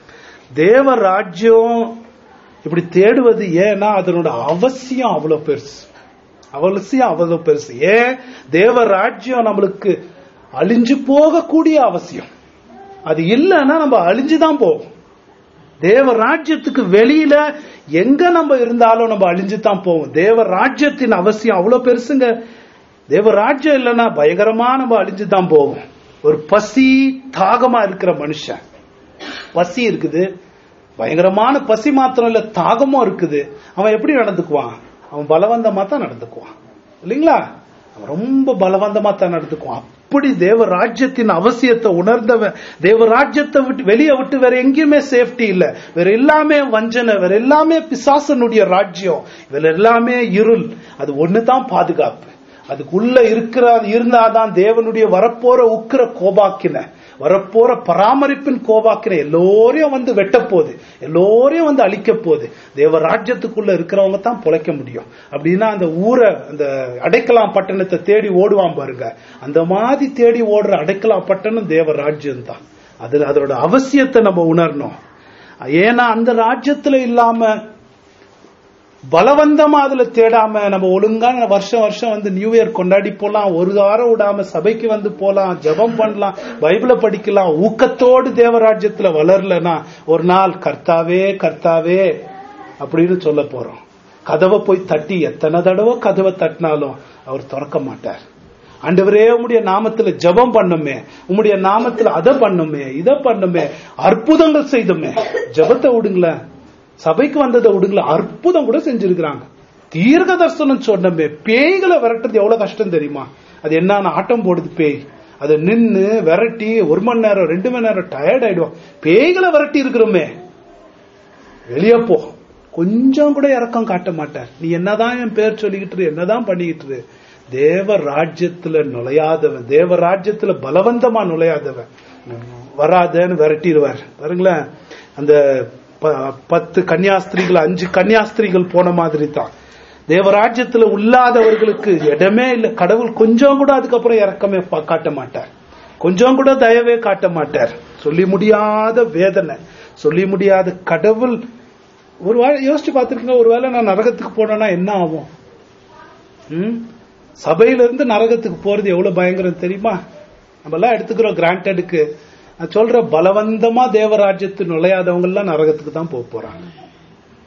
தேவராஜ்யம் இப்படி தேடுவது ஏன்னா அதனோட அவசியம் அவ்வளவு பெருசு அவசியம் அவ்வளவு பெருசு ஏன் தேவராஜ்யம் நம்மளுக்கு அழிஞ்சு போகக்கூடிய அவசியம் அது இல்லைன்னா நம்ம அழிஞ்சுதான் போவோம் தேவ ராஜ்யத்துக்கு வெளியில எங்க நம்ம இருந்தாலும் நம்ம அழிஞ்சு தான் போவோம் தேவ ராஜ்யத்தின் அவசியம் அவ்வளவு பெருசுங்க தேவ ராஜ்யம் இல்லைன்னா பயங்கரமா நம்ம அழிஞ்சு தான் போவோம் ஒரு பசி தாகமா இருக்கிற மனுஷன் பசி இருக்குது பயங்கரமான பசி மாத்திரம் இல்ல தாகமும் இருக்குது அவன் எப்படி நடந்துக்குவான் அவன் பலவந்தமா தான் நடந்துக்குவான் இல்லைங்களா அவன் ரொம்ப பலவந்தமா தான் நடந்துக்குவான் அப்படி தேவ ராஜ்யத்தின் அவசியத்தை உணர்ந்தவன் தேவ ராஜ்யத்தை விட்டு வெளியே விட்டு வேற எங்கேயுமே சேஃப்டி இல்ல வேற எல்லாமே வஞ்சனை வேற எல்லாமே பிசாசனுடைய ராஜ்யம் வேற எல்லாமே இருள் அது ஒண்ணுதான் பாதுகாப்பு அதுக்குள்ள இருக்கிற இருந்தாதான் தேவனுடைய வரப்போற உக்கிர கோபாக்கின வரப்போற பராமரிப்பின் கோபாக்கின எல்லோரையும் வந்து வெட்ட போகுது எல்லோரையும் வந்து அழிக்க போகுது தேவ ராஜ்யத்துக்குள்ள இருக்கிறவங்க தான் பொழைக்க முடியும் அப்படின்னா அந்த ஊரை அந்த அடைக்கலாம் பட்டணத்தை தேடி ஓடுவான் பாருங்க அந்த மாதிரி தேடி ஓடுற அடைக்கலாம் பட்டணம் தேவ ராஜ்யம் தான் அதுல அதோட அவசியத்தை நம்ம உணரணும் ஏன்னா அந்த ராஜ்யத்துல இல்லாம பலவந்தமா அதுல தேடாம நம்ம ஒழுங்கான வருஷம் வருஷம் வந்து நியூ இயர் கொண்டாடி போலாம் ஒரு வாரம் விடாம சபைக்கு வந்து போலாம் ஜெபம் பண்ணலாம் பைபிளை படிக்கலாம் ஊக்கத்தோடு தேவராஜ்யத்துல வளரலனா ஒரு நாள் கர்த்தாவே கர்த்தாவே அப்படின்னு சொல்ல போறோம் கதவை போய் தட்டி எத்தனை தடவை கதவை தட்டினாலும் அவர் திறக்க மாட்டார் ஆண்டவரே உம்முடைய நாமத்துல ஜெபம் பண்ணுமே உம்முடைய நாமத்துல அதை பண்ணுமே இதை பண்ணுமே அற்புதங்கள் செய்துமே ஜெபத்தை விடுங்களேன் சபைக்கு வந்ததை விடுங்களேன் அற்புதம் கூட செஞ்சிருக்கிறாங்க தீர்க்க தரிசனம் சொன்னமே பேய்களை விரட்டுறது எவ்வளவு கஷ்டம் தெரியுமா அது என்ன ஆட்டம் போடுது பேய் அதை நின்னு விரட்டி ஒரு மணி நேரம் ரெண்டு மணி நேரம் டயர்ட் ஆயிடுவோம் பேய்களை விரட்டி இருக்கிறோமே வெளியே போ கொஞ்சம் கூட இறக்கம் காட்ட மாட்டார் நீ என்னதான் என் பேர் சொல்லிக்கிட்டு இரு, என்னதான் பண்ணிக்கிட்டு இரு. தேவ ராஜ்யத்துல நுழையாதவன் தேவ ராஜ்யத்துல பலவந்தமா நுழையாதவன் வராதன்னு விரட்டிடுவார் பாருங்களேன் அந்த ப- பத்து கன்னியாஸ்திரிகள் அஞ்சு கன்னியாஸ்திரிகள் போன மாதிரி தான் தேவராஜ்யத்துல உள்ளாதவர்களுக்கு இடமே இல்லை கடவுள் கொஞ்சம் கூட அதுக்கப்புறம் இறக்கமே பா- காட்ட மாட்டார் கொஞ்சம் கூட தயவே காட்ட மாட்டார் சொல்லி முடியாத வேதனை சொல்லி முடியாத கடவுள் ஒரு வேளை யோசிச்சு பார்த்திருக்கீங்க ஒருவேளை நான் நரகத்துக்கு போனேன்னா என்ன ஆகும் ம்? சபையில இருந்து நரகத்துக்கு போறது எவ்வளவு பயங்கரம் தெரியுமா நம்ம எல்லாம் எடுத்துக்கிறோம் கிராண்டடுக்கு நான் சொல்ற பலவந்தமா தேவராஜ்யத்து நுழையாதவங்க எல்லாம் நரகத்துக்கு தான் போக போறாங்க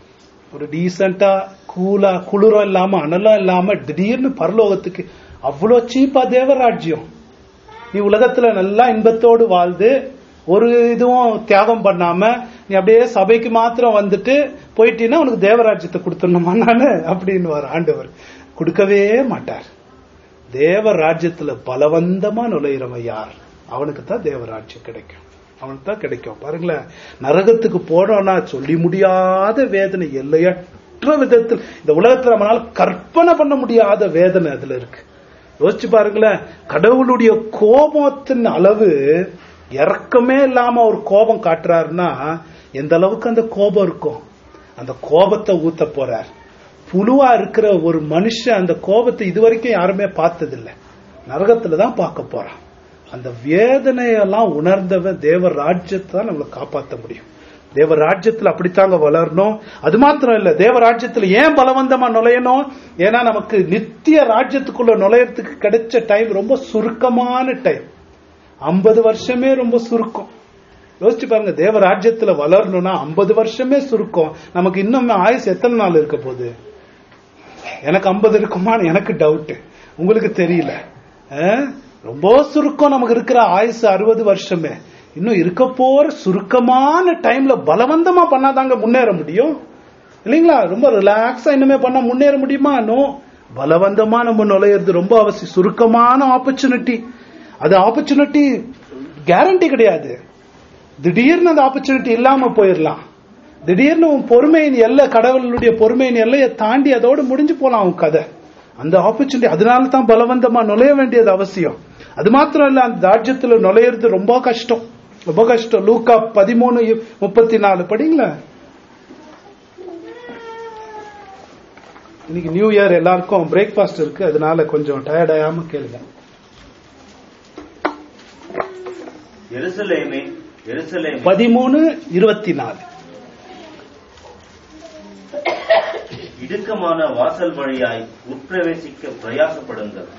ஒரு டீசெண்டா கூலா குளிரம் இல்லாம அனலம் இல்லாம திடீர்னு பரலோகத்துக்கு அவ்வளவு சீப்பா தேவராஜ்யம் நீ உலகத்துல நல்லா இன்பத்தோடு வாழ்ந்து ஒரு இதுவும் தியாகம் பண்ணாம நீ அப்படியே சபைக்கு மாத்திரம் வந்துட்டு போயிட்டீன்னா உனக்கு தேவராஜ்யத்தை கொடுத்துடணுமா நானு அப்படின்னு வர ஆண்டவர் கொடுக்கவே மாட்டார் தேவ ராஜ்யத்துல பலவந்தமா நுழையிறவன் யார் அவனுக்கு தான் தேவராஜ்யம் கிடைக்கும் அவனுக்கு தான் கிடைக்கும் பாருங்களேன் நரகத்துக்கு போனோம்னா சொல்லி முடியாத வேதனை எல்லையற்ற விதத்தில் இந்த உலகத்துல நம்மளால கற்பனை பண்ண முடியாத வேதனை அதுல இருக்கு யோசிச்சு பாருங்களேன் கடவுளுடைய கோபத்தின் அளவு இறக்கமே இல்லாம ஒரு கோபம் காட்டுறாருன்னா எந்த அளவுக்கு அந்த கோபம் இருக்கும் அந்த கோபத்தை ஊத்த போறார் புழுவா இருக்கிற ஒரு மனுஷன் அந்த கோபத்தை இதுவரைக்கும் யாருமே பார்த்ததில்லை நரகத்துல தான் பார்க்க போறான் அந்த வேதனையெல்லாம் உணர்ந்தவன் தேவ ராஜ்யத்தை தான் நம்மளை காப்பாற்ற முடியும் தேவ ராஜ்யத்துல அப்படித்தாங்க வளரணும் அது மாத்திரம் இல்ல தேவ ராஜ்யத்துல ஏன் பலவந்தமா நுழையணும் ஏன்னா நமக்கு நித்திய ராஜ்யத்துக்குள்ள நுழையறதுக்கு கிடைச்ச டைம் ரொம்ப சுருக்கமான டைம் ஐம்பது வருஷமே ரொம்ப சுருக்கம் யோசிச்சு பாருங்க தேவ ராஜ்யத்துல வளரணும்னா ஐம்பது வருஷமே சுருக்கம் நமக்கு இன்னும் ஆயுசு எத்தனை நாள் இருக்க போகுது எனக்கு ஐம்பது இருக்குமான்னு எனக்கு டவுட் உங்களுக்கு தெரியல அஹ்? ரொம்ப சுருக்கம் நமக்கு இருக்கிற ஆயுசு அறுபது வருஷமே இன்னும் இருக்க போற சுருக்கமான டைம்ல பலவந்தமா பண்ணாதாங்க முன்னேற முடியும் இல்லைங்களா ரொம்ப ரிலாக்ஸா இன்னுமே பண்ண முன்னேற முடியுமா நோ பலவந்தமா நம்ம நுழையிறது ரொம்ப அவசியம் சுருக்கமான ஆப்பர்ச்சுனிட்டி அது ஆப்பர்ச்சுனிட்டி கேரண்டி கிடையாது திடீர்னு அந்த ஆப்பர்ச்சுனிட்டி இல்லாம போயிடலாம் திடீர்னு உன் பொறுமையின் எல்லை கடவுளுடைய பொறுமையின் எல்லையை தாண்டி அதோடு முடிஞ்சு போலாம் உன் கதை அந்த ஆப்பர்ச்சுனிட்டி அதனால தான் பலவந்தமா நுழைய வேண்டியது அவசியம் அது மாத்திரம் இல்ல அந்த ராஜ்யத்துல நுழையிறது ரொம்ப கஷ்டம் ரொம்ப கஷ்டம் லூக்கா பதிமூணு முப்பத்தி நாலு படிங்களா இன்னைக்கு நியூ இயர் எல்லாருக்கும் பிரேக்ஃபாஸ்ட் இருக்கு அதனால கொஞ்சம் டயர்ட் ஆகாம கேளுங்க எருசலேமே எருசலேமே பதிமூணு இருபத்தி நாலு இடுக்கமான வாசல் வழியாய் உட்பிரவேசிக்க பிரயாசப்படுங்கள்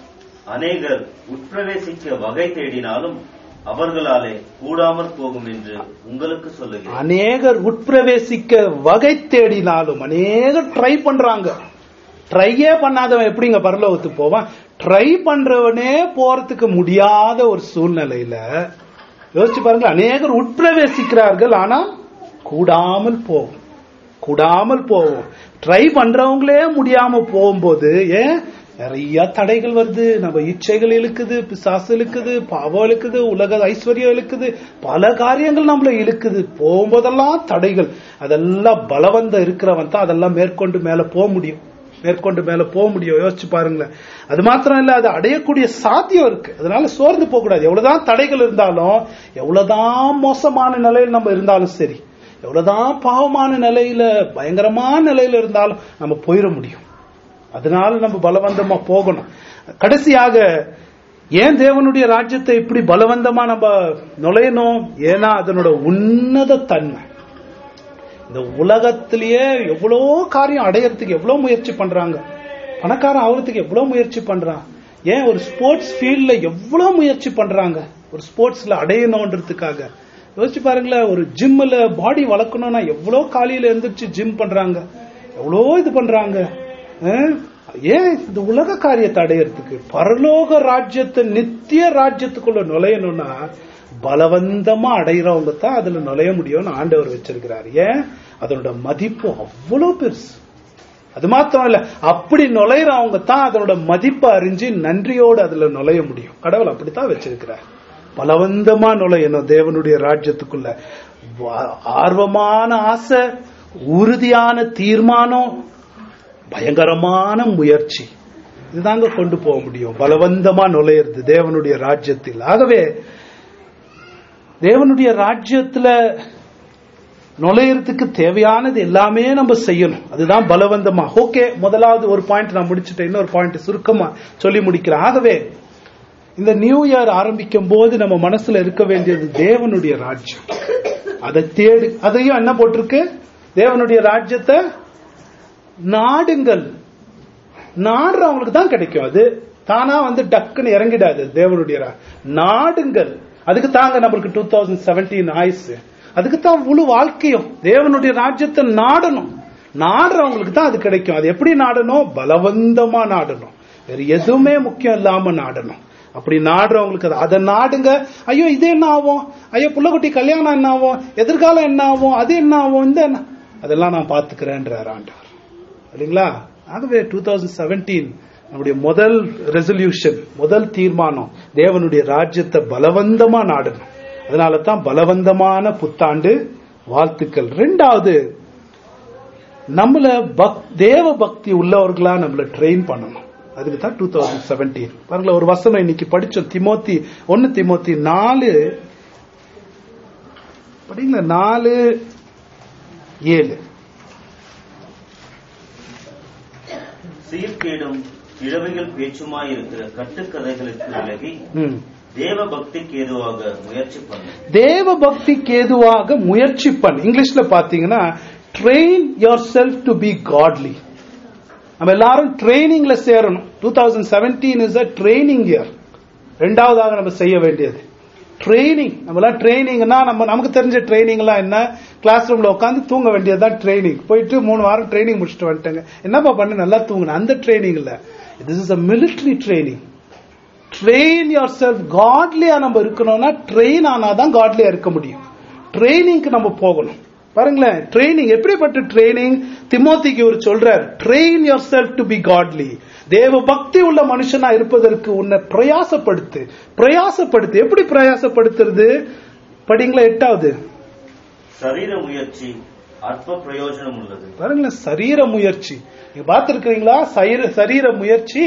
அநேகர் உட்பிரவேசிக்க வகை தேடினாலும் அவர்களாலே கூடாமற் போகும் என்று உங்களுக்கு சொல்லுகிறேன் அநேகர் உட்பிரவேசிக்க வகை தேடினாலும் அநேகர் ட்ரை பண்றாங்க ட்ரையே பண்ணாதவன் எப்படிங்க பரலோகத்துக்கு போவான் ட்ரை பண்றவனே போறதுக்கு முடியாத ஒரு சூழ்நிலையில யோசிச்சு பாருங்க அநேகர் உட்பிரவேசிக்கிறார்கள் ஆனா கூடாமல் போகும் கூடாமல் போகும் ட்ரை பண்றவங்களே முடியாம போகும்போது ஏன் நிறைய தடைகள் வருது நம்ம இச்சைகள் இழுக்குது பிசாசு இழுக்குது பாவம் இழுக்குது உலக ஐஸ்வர்யம் இழுக்குது பல காரியங்கள் நம்மள இழுக்குது போகும்போதெல்லாம் தடைகள் அதெல்லாம் பலவந்த இருக்கிறவன் தான் அதெல்லாம் மேற்கொண்டு மேல போக முடியும் மேற்கொண்டு மேல போக முடியும் யோசிச்சு பாருங்களேன் அது மாத்திரம் இல்ல அது அடையக்கூடிய சாத்தியம் இருக்கு அதனால சோர்ந்து போக கூடாது எவ்வளவுதான் தடைகள் இருந்தாலும் எவ்வளவுதான் மோசமான நிலையில் நம்ம இருந்தாலும் சரி எவ்வளவுதான் பாவமான நிலையில பயங்கரமான நிலையில இருந்தாலும் நம்ம போயிட முடியும் அதனால நம்ம பலவந்தமா போகணும் கடைசியாக ஏன் தேவனுடைய ராஜ்யத்தை இப்படி பலவந்தமா நம்ம நுழையணும் ஏன்னா அதனோட உன்னத தன்மை இந்த உலகத்திலேயே எவ்வளோ காரியம் அடையறதுக்கு எவ்வளவு முயற்சி பண்றாங்க பணக்காரன் ஆகிறதுக்கு எவ்வளவு முயற்சி பண்றான் ஏன் ஒரு ஸ்போர்ட்ஸ் ஃபீல்ட்ல எவ்வளவு முயற்சி பண்றாங்க ஒரு ஸ்போர்ட்ஸ்ல அடையணுன்றதுக்காக யோசிச்சு பாருங்களேன் ஒரு ஜிம்ல பாடி வளர்க்கணும்னா எவ்வளோ காலையில எழுந்திரிச்சு ஜிம் பண்றாங்க எவ்வளோ இது பண்றாங்க அஹ்? ஏன் இந்த உலக காரியத்தை அடையறதுக்கு பரலோக ராஜ்யத்தை நித்திய ராஜ்யத்துக்குள்ள நுழையணும்னா பலவந்தமா அடைகிறவங்க தான் அதுல நுழைய முடியும்னு ஆண்டவர் வச்சிருக்கிறார் ஏன் அதனோட மதிப்பு அவ்வளவு பெருசு அது மாத்திரம் இல்ல அப்படி நுழையிறவங்க தான் அதனோட மதிப்பை அறிஞ்சு நன்றியோடு அதுல நுழைய முடியும் கடவுள் அப்படித்தான் வச்சிருக்கிறார் பலவந்தமா நுழையணும் தேவனுடைய ராஜ்யத்துக்குள்ள வா- ஆர்வமான ஆசை உறுதியான தீர்மானம் பயங்கரமான முயற்சி இதுதாங்க கொண்டு போக முடியும் பலவந்தமா நுழையிறது தேவனுடைய ராஜ்யத்தில் ஆகவே தேவனுடைய ராஜ்யத்துல நுழையறதுக்கு தேவையானது எல்லாமே நம்ம செய்யணும் அதுதான் பலவந்தமா ஓகே முதலாவது ஒரு பாயிண்ட் நான் முடிச்சுட்டேன் இன்னொரு பாயிண்ட் சுருக்கமா சொல்லி முடிக்கிறேன் ஆகவே இந்த நியூ இயர் ஆரம்பிக்கும் போது நம்ம மனசுல இருக்க வேண்டியது தேவனுடைய ராஜ்யம் அதை தேடு அதையும் என்ன போட்டிருக்கு தேவனுடைய ராஜ்யத்தை நாடுங்கள் நாடுறவங்களுக்கு தான் கிடைக்கும் அது தானா வந்து டக்குன்னு இறங்கிடாது தேவனுடைய ரா- நாடுங்கள் அதுக்கு தாங்க நம்மளுக்கு டூ தௌசண்ட் செவன்டீன் ஆயுசு அதுக்கு தான் முழு வாழ்க்கையும் தேவனுடைய ராஜ்யத்தை நாடணும் நாடுறவங்களுக்கு தான் அது கிடைக்கும் அது எப்படி நாடணும் பலவந்தமா நாடணும் வேற எதுவுமே முக்கியம் இல்லாம நாடணும் அப்படி நாடுறவங்களுக்கு அது அதை நாடுங்க ஐயோ இது என்ன ஆகும் ஐயோ புள்ளக்குட்டி கல்யாணம் என்ன ஆகும் எதிர்காலம் என்ன ஆகும் அது என்ன ஆகும் இந்த என்ன அதெல்லாம் நான் பாத்துக்கிறேன்றார் ஆண்டவர் இல்லைங்களா ஆகவே டூ தௌசண்ட் செவன்டீன் நம்முடைய முதல் ரெசல்யூஷன் முதல் தீர்மானம் தேவனுடைய ராஜ்யத்தை பலவந்தமா நாடணும் அதனால தான் பலவந்தமான புத்தாண்டு வாழ்த்துக்கள் ரெண்டாவது நம்மள பக் தேவ பக்தி உள்ளவர்களா நம்மள ட்ரெயின் பண்ணணும் அதுக்கு தான் டூ தௌசண்ட் செவன்டீன் பாருங்களேன் ஒரு வசனம் இன்னைக்கு படிச்சோம் திமோத்தி ஒன்னு திமோத்தி நாலு படிங்களா நாலு ஏழு சீர்கேடும் இழவைகள் பேச்சுமாயிருக்கிற கட்டுக்கதைகளுக்கு விலகி ம். தேவ பக்திக்கு ஏதுவாக முயற்சி பண்ணு தேவ பக்திக்கு ஏதுவாக முயற்சி பண்ணு இங்கிலீஷ்ல பாத்தீங்கன்னா train yourself to be godly நம்ம எல்லாரும் ட்ரைனிங்ல சேரணும் two thousand seventeen is a training year ரெண்டாவதாக நம்ம செய்ய வேண்டியது ட்ரைனிங் நம்மளாம் ட்ரைனிங்னா நம்ம நமக்கு தெரிஞ்ச ட்ரைனிங் எல்லாம் என்ன கிளாஸ் ரூம்ல உட்காந்து தூங்க வேண்டியதுதான் ட்ரைனிங் போயிட்டு மூணு வாரம் ட்ரைனிங் முடிச்சுட்டு வந்துட்டேங்க என்னப்பா பண்ணு நல்லா தூங்கணும் அந்த ட்ரைனிங் இல்ல this is a military training train yourself காட்லியா நம்ம இருக்கணும்னா ட்ரெயின் ஆனாதான் காட்லியா இருக்க முடியும் ட்ரைனிங்க்கு நம்ம போகணும் பாருங்களேன் ட்ரைனிங் எப்படிப்பட்ட ட்ரைனிங் திமோத்திக்கு இவர் சொல்றார் train yourself to be godly தேவ பக்தி உள்ள மனுஷனா இருப்பதற்கு உன்னை பிரயாசப்படுத்து பிரயாசப்படுத்து எப்படி பிரயாசப்படுத்துறது படிங்களா எட்டாவது சரீர முயற்சி அற்ப பிரயோஜனம் உள்ளது பாருங்களேன் சரீர முயற்சி நீங்க பார்த்திருக்கிறீங்களா சரீர சரீர முயற்சி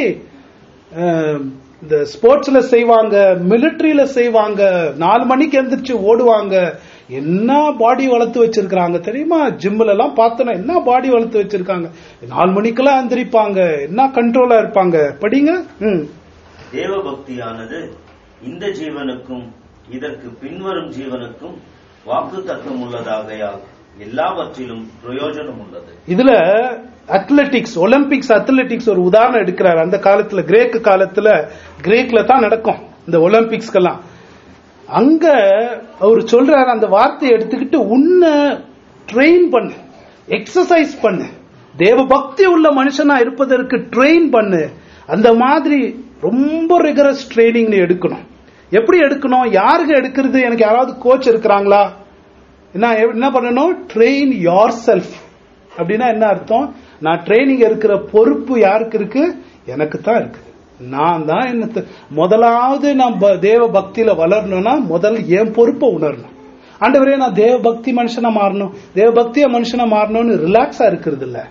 அஹ், இந்த ஸ்போர்ட்ஸ்ல செய்வாங்க மிலிட்டரியில செய்வாங்க நாலு மணிக்கு எந்திரிச்சு ஓடுவாங்க என்ன பாடி வளர்த்து வச்சிருக்காங்க தெரியுமா ஜிம்ல எல்லாம் பார்த்தோன்னா என்ன பாடி வளர்த்து வச்சிருக்காங்க நாலு மணிக்கெல்லாம் எந்திரிப்பாங்க என்ன கண்ட்ரோலா இருப்பாங்க படிங்க ம் தேவ பக்தியானது இந்த ஜீவனுக்கும் இதற்கு பின்வரும் ஜீவனுக்கும் வாக்குத்தத்தம் உள்ளதாகையால் எல்லாவற்றிலும் பிரயோஜனம் உள்ளது இதுல அத்லெட்டிக்ஸ் ஒலிம்பிக்ஸ் அத்லெட்டிக்ஸ் ஒரு உதாரணம் எடுக்கிறார் அந்த காலத்துல கிரேக்கு காலத்துல கிரேக்ல தான் நடக்கும் இந்த ஒலிம்பிக்ஸ்க்கெல்லாம் அங்க அவர் சொல்றாரு அந்த வார்த்தையை எடுத்துக்கிட்டு உன்னை ட்ரெயின் பண்ணு எக்ஸசைஸ் பண்ணு தேவ பக்தி உள்ள மனுஷனா இருப்பதற்கு ட்ரெயின் பண்ணு அந்த மாதிரி ரொம்ப ரிகரஸ் ட்ரைனிங் நீ எடுக்கணும் எப்படி எடுக்கணும் யாருக்கு எடுக்கிறது எனக்கு யாராவது கோச் இருக்கிறாங்களா என்ன என்ன பண்ணணும் ட்ரெயின் யோர் செல்ஃப் அப்படின்னா என்ன அர்த்தம் நான் ட்ரைனிங் இருக்கிற பொறுப்பு யாருக்கு இருக்கு எனக்கு தான் இருக்கு நான் தான் என்ன முதலாவது நான் ப- தேவ பக்தியில வளரணும்னா முதல் என் பொறுப்பை உணரணும் ஆண்டவரே நான் தேவ பக்தி மனுஷனா மாறணும் தேவ பக்திய மனுஷனா மாறணும்னு ரிலாக்ஸா இருக்கிறது இல்ல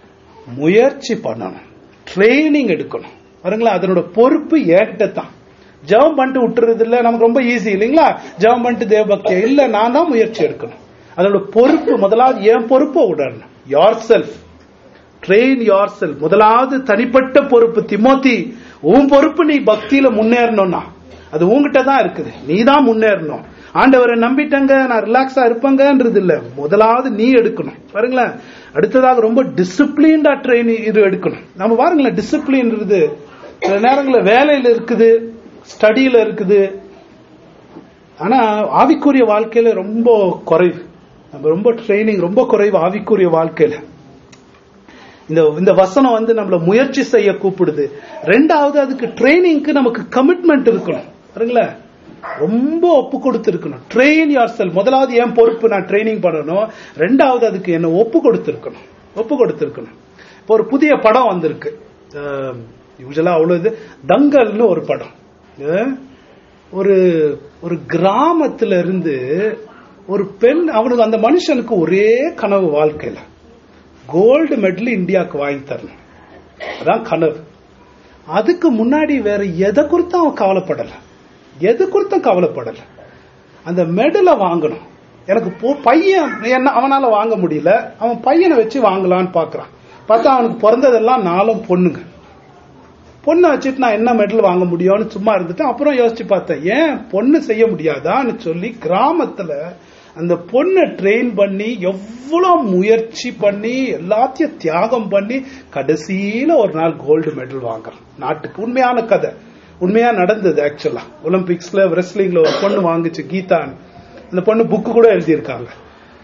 முயற்சி பண்ணணும் ட்ரைனிங் எடுக்கணும் பாருங்களா அதனோட பொறுப்பு என்கிட்ட தான் ஜெபம் பண்ணிட்டு விட்டுறது இல்ல நமக்கு ரொம்ப ஈஸி இல்லைங்களா ஜெபம் பண்ணிட்டு தேவ பக்தியா இல்ல நான் தான் முயற்சி எடுக்கணும் அதோட பொறுப்பு முதலாவது என் பொறுப்பை விடணும் yourself train yourself முதலாவது தனிப்பட்ட பொறுப்பு திமோத்தி உன் பொறுப்பு நீ பக்தியில முன்னேறணும்னா அது உன்கிட்ட தான் இருக்குது நீ தான் முன்னேறணும் ஆண்டவரை நம்பிட்டங்க நான் ரிலாக்ஸா இருப்பேங்கன்றது இல்ல முதலாவது நீ எடுக்கணும் பாருங்களேன் அடுத்ததாக ரொம்ப டிசிப்ளின்டா ட்ரெயின் இது எடுக்கணும் நம்ம பாருங்களேன் டிசிப்ளின்றது சில நேரங்களில் வேலையில இருக்குது ஸ்டடியில இருக்குது ஆனா ஆவிக்குரிய வாழ்க்கையில ரொம்ப குறைவு நம்ம ரொம்ப ட்ரைனிங் ரொம்ப குறைவு ஆவிக்குரிய வாழ்க்கையில இந்த இந்த வசனம் வந்து நம்மள முயற்சி செய்ய கூப்பிடுது ரெண்டாவது அதுக்கு ட்ரைனிங்க்கு நமக்கு கமிட்மெண்ட் இருக்கணும் பாருங்களேன் ரொம்ப ஒப்பு கொடுத்து இருக்கணும் ட்ரெயின் யார் செல் முதலாவது என் பொறுப்பு நான் ட்ரைனிங் பண்ணணும் ரெண்டாவது அதுக்கு என்ன ஒப்பு கொடுத்துருக்கணும் ஒப்பு கொடுத்துருக்கணும் இப்போ ஒரு புதிய படம் வந்திருக்கு யூஸ்வலா அவ்வளவு இது தங்கல்னு ஒரு படம் அஹ், ஒரு ஒரு கிராமத்துல இருந்து ஒரு பெண் அவனுக்கு அந்த மனுஷனுக்கு ஒரே கனவு வாழ்க்கையில கோல்டு மெடல் இந்தியாவுக்கு வாங்கி தரணும் அதான் கனவு அதுக்கு முன்னாடி வேற எதை குறித்தும் அவன் கவலைப்படல எது குறித்தும் கவலைப்படல அந்த மெடலை வாங்கணும் எனக்கு போ- பையன் என்ன அவனால வாங்க முடியல அவன் பையனை வச்சு வாங்கலான்னு பாக்குறான் பார்த்தா அவனுக்கு பிறந்ததெல்லாம் நாலும் பொண்ணுங்க பொண்ணை வச்சுட்டு நான் என்ன மெடல் வாங்க முடியும்னு சும்மா இருந்துட்டு அப்புறம் யோசிச்சு பார்த்தேன் ஏன் பொண்ணு செய்ய முடியாதான்னு சொல்லி கிராமத்துல அந்த பொண்ணை ட்ரெயின் பண்ணி எவ்வளவு முயற்சி பண்ணி எல்லாத்தையும் தியாகம் பண்ணி கடைசியில ஒரு நாள் கோல்டு மெடல் வாங்குறான் நாட்டுக்கு உண்மையான கதை உண்மையா நடந்தது ஆக்சுவலா ஒலிம்பிக்ஸ்ல ரெஸ்லிங்ல ஒரு பொண்ணு வாங்குச்சு கீதான்னு அந்த பொண்ணு புக்கு கூட எழுதியிருக்காங்க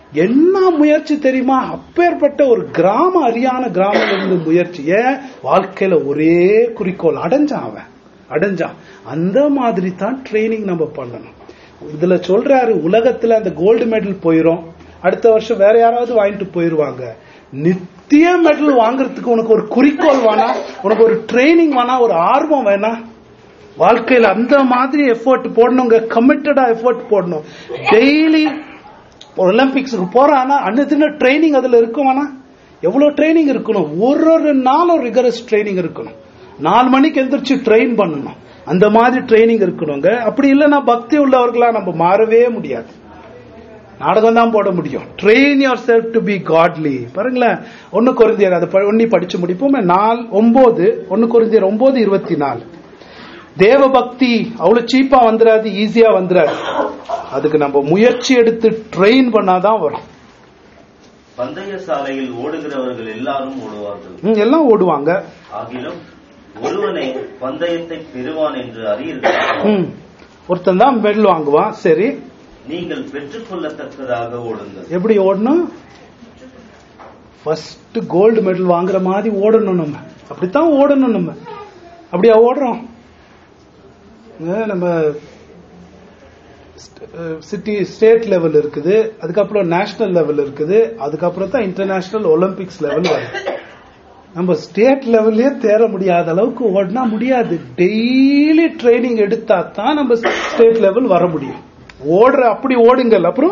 என்ன முயற்சி தெரியுமா அப்பேற்பட்ட ஒரு கிராம அரியான கிராமம் இருந்து முயற்சி ஏன் வாழ்க்கையில ஒரே குறிக்கோள் அடைஞ்சான் அவன் அடைஞ்சான் அந்த மாதிரி தான் ட்ரைனிங் நம்ம பண்ணணும் இதுல சொல்றாரு உலகத்துல அந்த கோல்டு மெடல் போயிரும் அடுத்த வருஷம் வேற யாராவது வாங்கிட்டு போயிருவாங்க நித்திய மெடல் வாங்குறதுக்கு உனக்கு ஒரு குறிக்கோள் வேணா உனக்கு ஒரு ட்ரைனிங் வேணா ஒரு ஆர்வம் வேணா வாழ்க்கையில அந்த மாதிரி எஃபோர்ட் போடணுங்க கமிட்டடா எஃபோர்ட் போடணும் டெய்லி ஒலிம்பிக்ஸுக்கு போறானா அன்னதின ட்ரைனிங் அதுல இருக்குமானா எவ்வளவு ட்ரைனிங் இருக்கணும் ஒரு ஒரு நாளும் ரிகரஸ் ட்ரைனிங் இருக்கணும் நாலு மணிக்கு எந்திரிச்சு ட்ரெயின் பண்ணணும் அந்த மாதிரி ட்ரைனிங் இருக்கணுங்க அப்படி இல்லைன்னா பக்தி உள்ளவர்களா நம்ம மாறவே முடியாது நாடகம் தான் போட முடியும் train yourself to be godly பாருங்களேன் ஒன்னு குறைந்தியர் அதை ப- ஒண்ணி படிச்சு முடிப்போமே நாள் ஒன்பது ஒன்னு குறைந்தியர் ஒன்பது இருபத்தி நாலு தேவ பக்தி அவ்வளவு சீப்பா வந்துடாது ஈஸியா வந்துடாது அதுக்கு நம்ம முயற்சி எடுத்து ட்ரெயின் பண்ணாதான் வரும் பந்தய சாலையில் ஓடுகிறவர்கள் எல்லாரும் ஓடுவார்கள் ம், எல்லாம் ஓடுவாங்க ஆகிலும் ஒருவனே பந்தயத்தை பெறுவான் என்று அறியீர்கள் ம். ஒருத்தன் தான் மெடல் வாங்குவான் சரி நீங்கள் பெற்றுக்கொள்ளத்தக்கதாக ஓடுங்கள் எப்படி ஓடணும் ஃபர்ஸ்ட் கோல்டு மெடல் வாங்குற மாதிரி ஓடணும் நம்ம அப்படித்தான் ஓடணும் நம்ம அப்படியா ஓடுறோம் ஏ, நம்ம சிட்டி ஸ்டேட் லெவல் இருக்குது அதுக்கப்புறம் நேஷனல் லெவல் இருக்குது அதுக்கப்புறம் தான் இன்டர்நேஷனல் ஒலிம்பிக்ஸ் லெவல் வருது நம்ம ஸ்டேட் லெவல்லயே தேர முடியாத அளவுக்கு ஓடினா முடியாது டெய்லி ட்ரைனிங் எடுத்தா தான் நம்ம ஸ்டேட் லெவல் வர முடியும் ஓடுற அப்படி ஓடுங்கள் அப்புறம்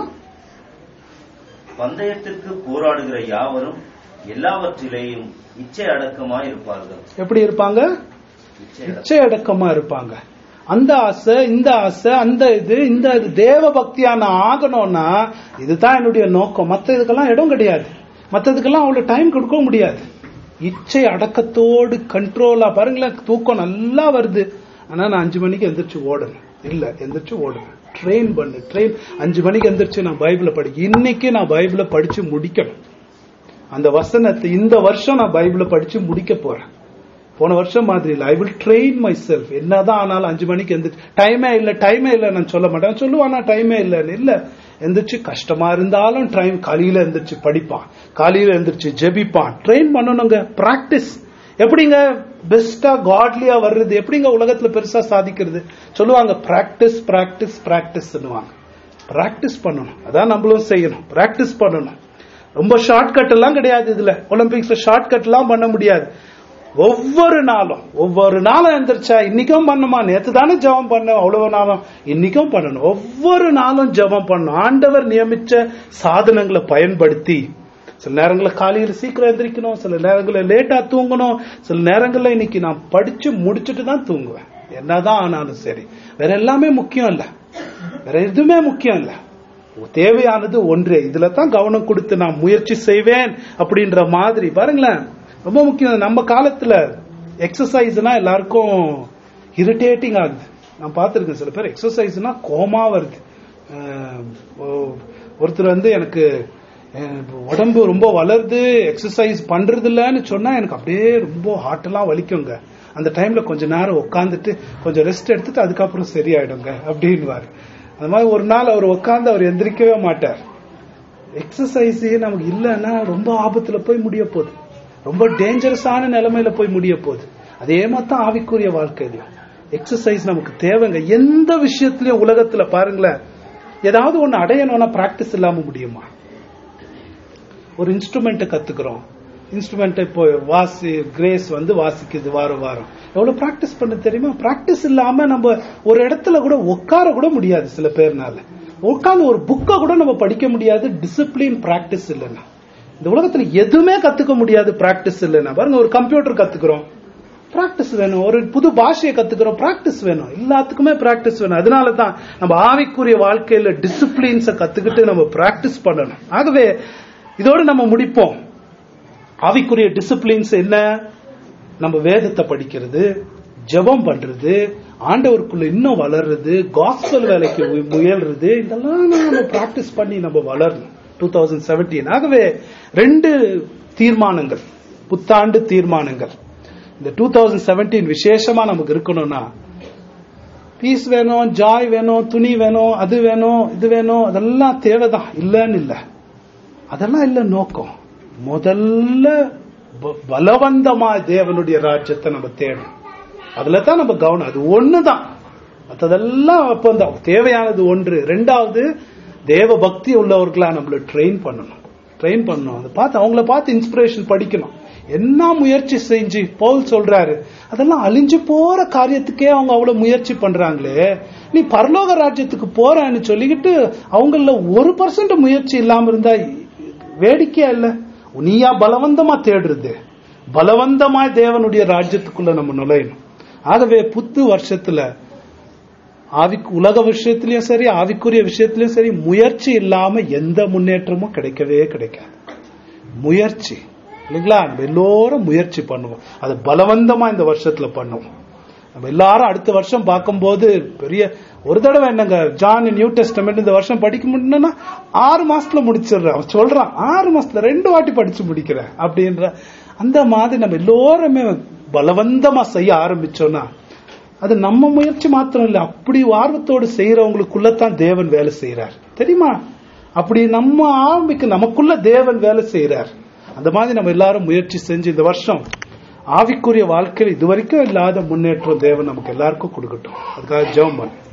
பந்தயத்திற்கு போராடுகிற யாவரும் எல்லாவற்றிலேயும் இச்சை அடக்கமாய் இருப்பார்கள் எப்படி இருப்பாங்க இச்சை அடக்கம். இச்சை அடக்கமா இருப்பாங்க அந்த ஆசை இந்த ஆசை அந்த இது இந்த இது தேவ பக்தியான ஆகணும்னா இதுதான் என்னுடைய நோக்கம் மத்த இதுக்கெல்லாம் இடம் கிடையாது மத்ததுக்கெல்லாம் அவ்வளவு டைம் கொடுக்க முடியாது இச்சை அடக்கத்தோடு கண்ட்ரோலா பாருங்களேன் தூக்கம் நல்லா வருது ஆனா நான் அஞ்சு மணிக்கு எந்திரிச்சு ஓடணும் இல்ல எந்திரிச்சு ஓடணும் ட்ரெயின் பண்ணு ட்ரெயின் அஞ்சு மணிக்கு எந்திரிச்சு நான் பைபிளை படிக்க இன்னைக்கு நான் பைபிளை படிச்சு முடிக்கணும் அந்த வசனத்தை இந்த வருஷம் நான் பைபிளை படிச்சு முடிக்க போறேன் போன வருஷம் மாதிரி இல்ல I will train myself என்னதான் ஆனாலும் அஞ்சு மணிக்கு எந்திரிச்சு டைமே இல்ல டைமே இல்ல நான் சொல்ல மாட்டேன் சொல்லுவானா டைமே இல்லன்னு இல்ல எந்திரிச்சு கஷ்டமா இருந்தாலும் டைம் காலையில எந்திரிச்சு படிப்பான் காலையில எந்திரிச்சு ஜெபிப்பான் ட்ரெயின் பண்ணணுங்க பிராக்டிஸ் எப்படிங்க பெஸ்டா காட்லியா வர்றது எப்படிங்க உலகத்துல பெருசா சாதிக்கிறது சொல்லுவாங்க பிராக்டிஸ் பிராக்டிஸ் பிராக்டிஸ் பிராக்டிஸ் பண்ணணும் அதான் நம்மளும் செய்யணும் பிராக்டிஸ் பண்ணணும் ரொம்ப ஷார்ட்கட் எல்லாம் கிடையாது இதுல ஒலிம்பிக்ஸ்ல ஷார்ட்கட் எல்லாம் பண்ண முடியாது ஒவ்வொரு நாளும் ஒவ்வொரு நாளும் எந்திரிச்சா இன்னைக்கும் பண்ணுமா நேத்து தானே ஜெபம் பண்ண அவ்வளவு நாளும் இன்னைக்கும் பண்ணணும் ஒவ்வொரு நாளும் ஜெபம் பண்ணணும் ஆண்டவர் நியமிச்ச சாதனங்களை பயன்படுத்தி சில நேரங்களில் காலையில் சீக்கிரம் எந்திரிக்கணும் சில நேரங்களில் லேட்டா தூங்கணும் சில நேரங்களில் இன்னைக்கு நான் படிச்சு முடிச்சுட்டு தான் தூங்குவேன் என்னதான் ஆனாலும் சரி வேற எல்லாமே முக்கியம் இல்ல வேற எதுவுமே முக்கியம் இல்ல தேவையானது ஒன்றே இதுல தான் கவனம் கொடுத்து நான் முயற்சி செய்வேன் அப்படின்ற மாதிரி பாருங்களேன் ரொம்ப முக்கியம் நம்ம காலத்துல எக்ஸசைஸ்னா எல்லாருக்கும் இரிட்டேட்டிங் ஆகுது நான் பார்த்திருக்கேன் சில பேர் எக்ஸசைஸ்னா கோமா வருது அஹ் ஒ- ஒருத்தர் வந்து எனக்கு அஹ், உடம்பு ரொம்ப வளருது எக்ஸசைஸ் பண்றது இல்லைன்னு சொன்னா எனக்கு அப்படியே ரொம்ப ஹார்ட் எல்லாம் வலிக்குங்க அந்த டைம்ல கொஞ்ச நேரம் உட்காந்துட்டு கொஞ்சம் ரெஸ்ட் எடுத்துட்டு அதுக்கப்புறம் சரியாயிடுங்க அப்படின்னுவாரு அந்த மாதிரி ஒரு நாள் அவர் உட்காந்து அவர் எந்திரிக்கவே மாட்டார் எக்ஸசைஸ் நமக்கு இல்லைன்னா ரொம்ப ஆபத்துல போய் முடிய போகுது ரொம்ப டேஞ்சரஸான நிலைமையில போய் முடிய போகுது அதே மாதிரி தான் ஆவிக்குரிய வாழ்க்கையிலையும் எக்ஸசைஸ் நமக்கு தேவைங்க எந்த விஷயத்திலயும் உலகத்துல பாருங்களேன் ஏதாவது ஒண்ணு அடையணும்னா பிராக்டிஸ் இல்லாம முடியுமா ஒரு இன்ஸ்ட்ருமெண்ட்டை கத்துக்கிறோம் இன்ஸ்ட்ருமெண்ட் இப்போ வாசி கிரேஸ் வந்து வாசிக்குது வாரம் வாரம் எவ்வளவு பிராக்டிஸ் பண்ண தெரியுமா பிராக்டிஸ் இல்லாம நம்ம ஒரு இடத்துல கூட உட்கார கூட முடியாது சில பேர்னால உட்கார்ந்து ஒரு புக்கை கூட நம்ம படிக்க முடியாது டிசிப்ளின் பிராக்டிஸ் இல்லைன்னா இந்த உலகத்துல எதுவுமே கத்துக்க முடியாது பிராக்டிஸ் இல்லைன்னா பாருங்க ஒரு கம்ப்யூட்டர் கத்துக்கிறோம் பிராக்டிஸ் வேணும் ஒரு புது பாஷையை கத்துக்கிறோம் பிராக்டிஸ் வேணும் எல்லாத்துக்குமே பிராக்டிஸ் வேணும் அதனால தான் நம்ம ஆவிக்குரிய வாழ்க்கையில டிசிப்ளின்ஸை கத்துக்கிட்டு நம்ம பிராக்டிஸ் பண்ணணும் ஆகவே இதோடு நம்ம முடிப்போம் ஆவிக்குரிய டிசிப்ளின்ஸ் என்ன நம்ம வேதத்தை படிக்கிறது ஜெபம் பண்றது ஆண்டவருக்குள்ள இன்னும் வளர்றது காஸ்பல் வேலைக்கு மு- முயல்றது இதெல்லாம் நம்ம பிராக்டிஸ் பண்ணி நம்ம வளரணும் டூ தௌசண்ட் செவன்டீன் ஆகவே ரெண்டு தீர்மானங்கள் புத்தாண்டு தீர்மானங்கள் இந்த டூ தௌசண்ட் செவன்டீன் விசேஷமா நமக்கு இருக்கணும்னா பீஸ் வேணும் ஜாய் வேணும் துணி வேணும் அது வேணும் இது வேணும் அதெல்லாம் தேவைதான் இல்லைன்னு இல்லை அதெல்லாம் இல்ல நோக்கம் முதல்ல ப- பலவந்தமா தேவனுடைய ராஜ்யத்தை நம்ம தேடணும் அதுல தான் நம்ம கவனம் அது ஒண்ணுதான் மற்றதெல்லாம் அப்போ அந்த தேவையானது ஒன்று ரெண்டாவது தேவ பக்தி உள்ளவர்களா நம்மள ட்ரெயின் பண்ணணும் ட்ரெயின் பண்ணணும் அதை பார்த்து அவங்கள பார்த்து இன்ஸ்பிரேஷன் படிக்கணும் என்ன முயற்சி செஞ்சு பவுல் சொல்றாரு அதெல்லாம் அழிஞ்சு போற காரியத்துக்கே அவங்க அவ்வளவு முயற்சி பண்றாங்களே நீ பரலோக ராஜ்யத்துக்கு போறேன்னு சொல்லிக்கிட்டு அவங்கள ஒரு பர்சன்ட் முயற்சி இல்லாம இருந்தா வேடிக்கையா இல்ல நீயா பலவந்தமா தேடுறது பலவந்தமா தேவனுடைய ராஜ்யத்துக்குள்ள நம்ம நுழையணும் ஆகவே புத்து வருஷத்துல ஆவி உலக விஷயத்திலயும் சரி ஆவிக்குரிய விஷயத்திலயும் சரி முயற்சி இல்லாம எந்த முன்னேற்றமும் கிடைக்கவே கிடைக்காது முயற்சி இல்லைங்களா நம்ம எல்லோரும் முயற்சி பண்ணுவோம் அது பலவந்தமா இந்த வருஷத்துல பண்ணுவோம் நம்ம எல்லாரும் அடுத்த வருஷம் பார்க்கும்போது பெரிய ஒரு தடவை என்னங்க ஜான் நியூ டெஸ்டமெண்ட் இந்த வருஷம் படிக்க முடியணும்னா ஆறு மாசத்துல முடிச்சிடுறேன் அவன் சொல்றான் ஆறு மாசத்துல ரெண்டு வாட்டி படிச்சு முடிக்கிறேன் அப்படின்ற அந்த மாதிரி நம்ம எல்லோருமே பலவந்தமா செய்ய ஆரம்பிச்சோம்னா அது நம்ம முயற்சி மாத்திரம் இல்ல அப்படி ஆர்வத்தோடு செய்யறவங்களுக்குள்ளதான் தேவன் வேலை செய்யறார் தெரியுமா அப்படி நம்ம ஆரம்பிக்க நமக்குள்ள தேவன் வேலை செய்யறார் அந்த மாதிரி நம்ம எல்லாரும் முயற்சி செஞ்சு இந்த வருஷம் ஆவிக்குரிய வாழ்க்கையில் இதுவரைக்கும் இல்லாத முன்னேற்றம் தேவன் நமக்கு எல்லாருக்கும் கொடுக்கட்டும் அதுக்காக ஜெபம் பண்ணு